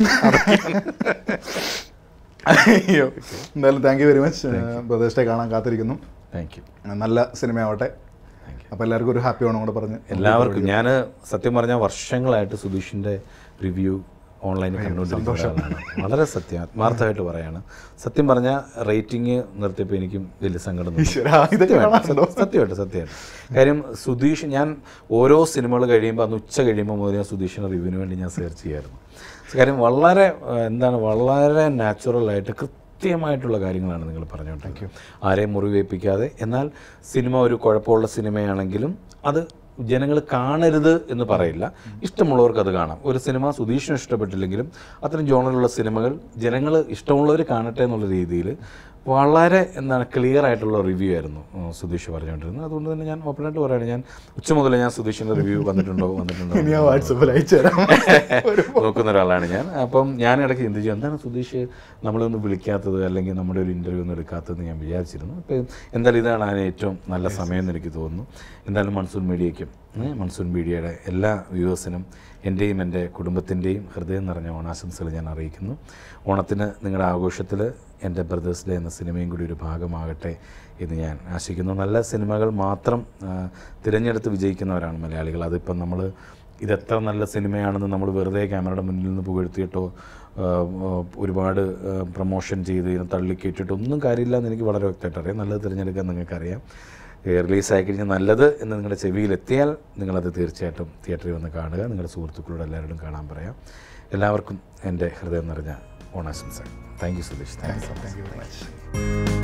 [SPEAKER 2] അയ്യോ
[SPEAKER 1] എന്തായാലും thank you very much Brothers Day കാണാൻ കാത്തിരിക്കുന്നു
[SPEAKER 2] താങ്ക് യു
[SPEAKER 1] നല്ല സിനിമയാവട്ടെ അപ്പോൾ എല്ലാവർക്കും ഒരു ഹാപ്പി ഓണം കൂടെ പറഞ്ഞ്
[SPEAKER 2] എല്ലാവർക്കും ഞാൻ സത്യം പറഞ്ഞാൽ വർഷങ്ങളായിട്ട് സുധീഷിൻ്റെ റിവ്യൂ ഓൺലൈനിൽ കണ്ടുകൊണ്ടിരിക്കുന്ന ഒരാളാണ് വളരെ സത്യം ആത്മാർത്ഥമായിട്ട് പറയാണ് സത്യം പറഞ്ഞാൽ റേറ്റിംഗ് നിർത്തിയപ്പോൾ എനിക്കും വലിയ സങ്കടം തോന്നി.
[SPEAKER 1] ഈശ്വരാ, ഇതൊക്കെ കാണാമല്ലോ.
[SPEAKER 2] സത്യമായിട്ട് സത്യമായിട്ട് കാര്യം സുധീഷ് ഞാൻ ഓരോ സിനിമകൾ കഴിയുമ്പോൾ അന്ന് ഉച്ച കഴിയുമ്പോൾ മുതൽ ഞാൻ സുധീഷിൻ്റെ റിവ്യൂവിന് വേണ്ടി ഞാൻ സെർച്ച് ചെയ്യായിരുന്നു കാര്യം വളരെ ആ, എന്താണ് വളരെ നാച്ചുറലായിട്ട് കൃത്യമായിട്ടുള്ള കാര്യങ്ങളാണ് നിങ്ങൾ പറഞ്ഞുകൊണ്ടിരിക്കുക ആരെയും മുറിവേൽപ്പിക്കാതെ എന്നാൽ സിനിമ ഒരു കുഴപ്പമുള്ള സിനിമയാണെങ്കിലും അത് ജനങ്ങൾ കാണരുത് എന്ന് പറയില്ല ഇഷ്ടമുള്ളവർക്ക് അത് കാണാം ഒരു സിനിമ സുധീഷിന് ഇഷ്ടപ്പെട്ടില്ലെങ്കിലും അത്തരം ജോണറിലുള്ള സിനിമകൾ ജനങ്ങൾ ഇഷ്ടമുള്ളവർ കാണട്ടെ എന്നുള്ള രീതിയിൽ വളരെ എന്താണ് ക്ലിയർ ആയിട്ടുള്ള റിവ്യൂ ആയിരുന്നു ഉം, സുധീഷ് പറഞ്ഞുകൊണ്ടിരുന്നത് അതുകൊണ്ട് തന്നെ ഞാൻ ഓപ്പണായിട്ട് പറയുകയാണ് ഞാൻ ഉച്ച മുതൽ ഞാൻ സുധീഷിൻ്റെ റിവ്യൂ വന്നിട്ടുണ്ടോ വന്നിട്ടുണ്ടോ
[SPEAKER 1] ഇനി ഞാൻ വാട്സപ്പിൽ അയച്ചു തരാം
[SPEAKER 2] നോക്കുന്ന ഒരാളാണ് ഞാൻ അപ്പം ഞാൻ ഇടയ്ക്ക് ചിന്തിച്ചു എന്താണ് സുധീഷ് നമ്മളൊന്ന് വിളിക്കാത്തത് അല്ലെങ്കിൽ നമ്മുടെ ഒരു ഇൻ്റർവ്യൂ ഒന്നും എടുക്കാത്തതെന്ന് ഞാൻ വിചാരിച്ചിരുന്നു അപ്പം എന്തായാലും ഇതാണ് അതിന് ഏറ്റവും നല്ല സമയം എന്ന് എനിക്ക് തോന്നുന്നു എന്തായാലും മൺസൂൺ മീഡിയയ്ക്കും ഏ, മൺസൂൺ മീഡിയയുടെ എല്ലാ വ്യൂവേഴ്സിനും എൻ്റെയും എൻ്റെ കുടുംബത്തിൻ്റെയും ഹൃദയം നിറഞ്ഞ ഓണാശംസകൾ ഞാൻ അറിയിക്കുന്നു ഓണത്തിന് നിങ്ങളുടെ ആഘോഷത്തിൽ എൻ്റെ ബ്രദേഴ്സ് ഡേ എന്ന സിനിമയും കൂടി ഒരു ഭാഗമാകട്ടെ എന്ന് ഞാൻ ആശിക്കുന്നു നല്ല സിനിമകൾ മാത്രം ആ, തിരഞ്ഞെടുത്ത് വിജയിക്കുന്നവരാണ് മലയാളികൾ അതിപ്പം നമ്മൾ ഇതെത്ര നല്ല സിനിമയാണെന്ന് നമ്മൾ വെറുതെ ക്യാമറയുടെ മുന്നിൽ നിന്ന് പുകഴ്ത്തിയിട്ടോ ആ, ആ, ഒരുപാട് പ്രൊമോഷൻ ചെയ്ത് ഇതിനെ തള്ളിക്കേറ്റിട്ടോ ഒന്നും കാര്യമില്ല എന്ന് എനിക്ക് വളരെ വ്യക്തമായിട്ട് അറിയാം നല്ലത് തിരഞ്ഞെടുക്കാൻ നിങ്ങൾക്കറിയാം റിലീസായി കഴിഞ്ഞാൽ നല്ലത് എന്ന് നിങ്ങളുടെ ചെവിയിലെത്തിയാൽ നിങ്ങളത് തീർച്ചയായിട്ടും തിയേറ്ററിൽ വന്ന് കാണുക നിങ്ങളുടെ സുഹൃത്തുക്കളോട് എല്ലാവരോടും കാണാൻ പറയാം എല്ലാവർക്കും എൻ്റെ ഹൃദയം നിറഞ്ഞ ഓണാശംസകൾ thank you Sudheesh thank you
[SPEAKER 1] thank you very much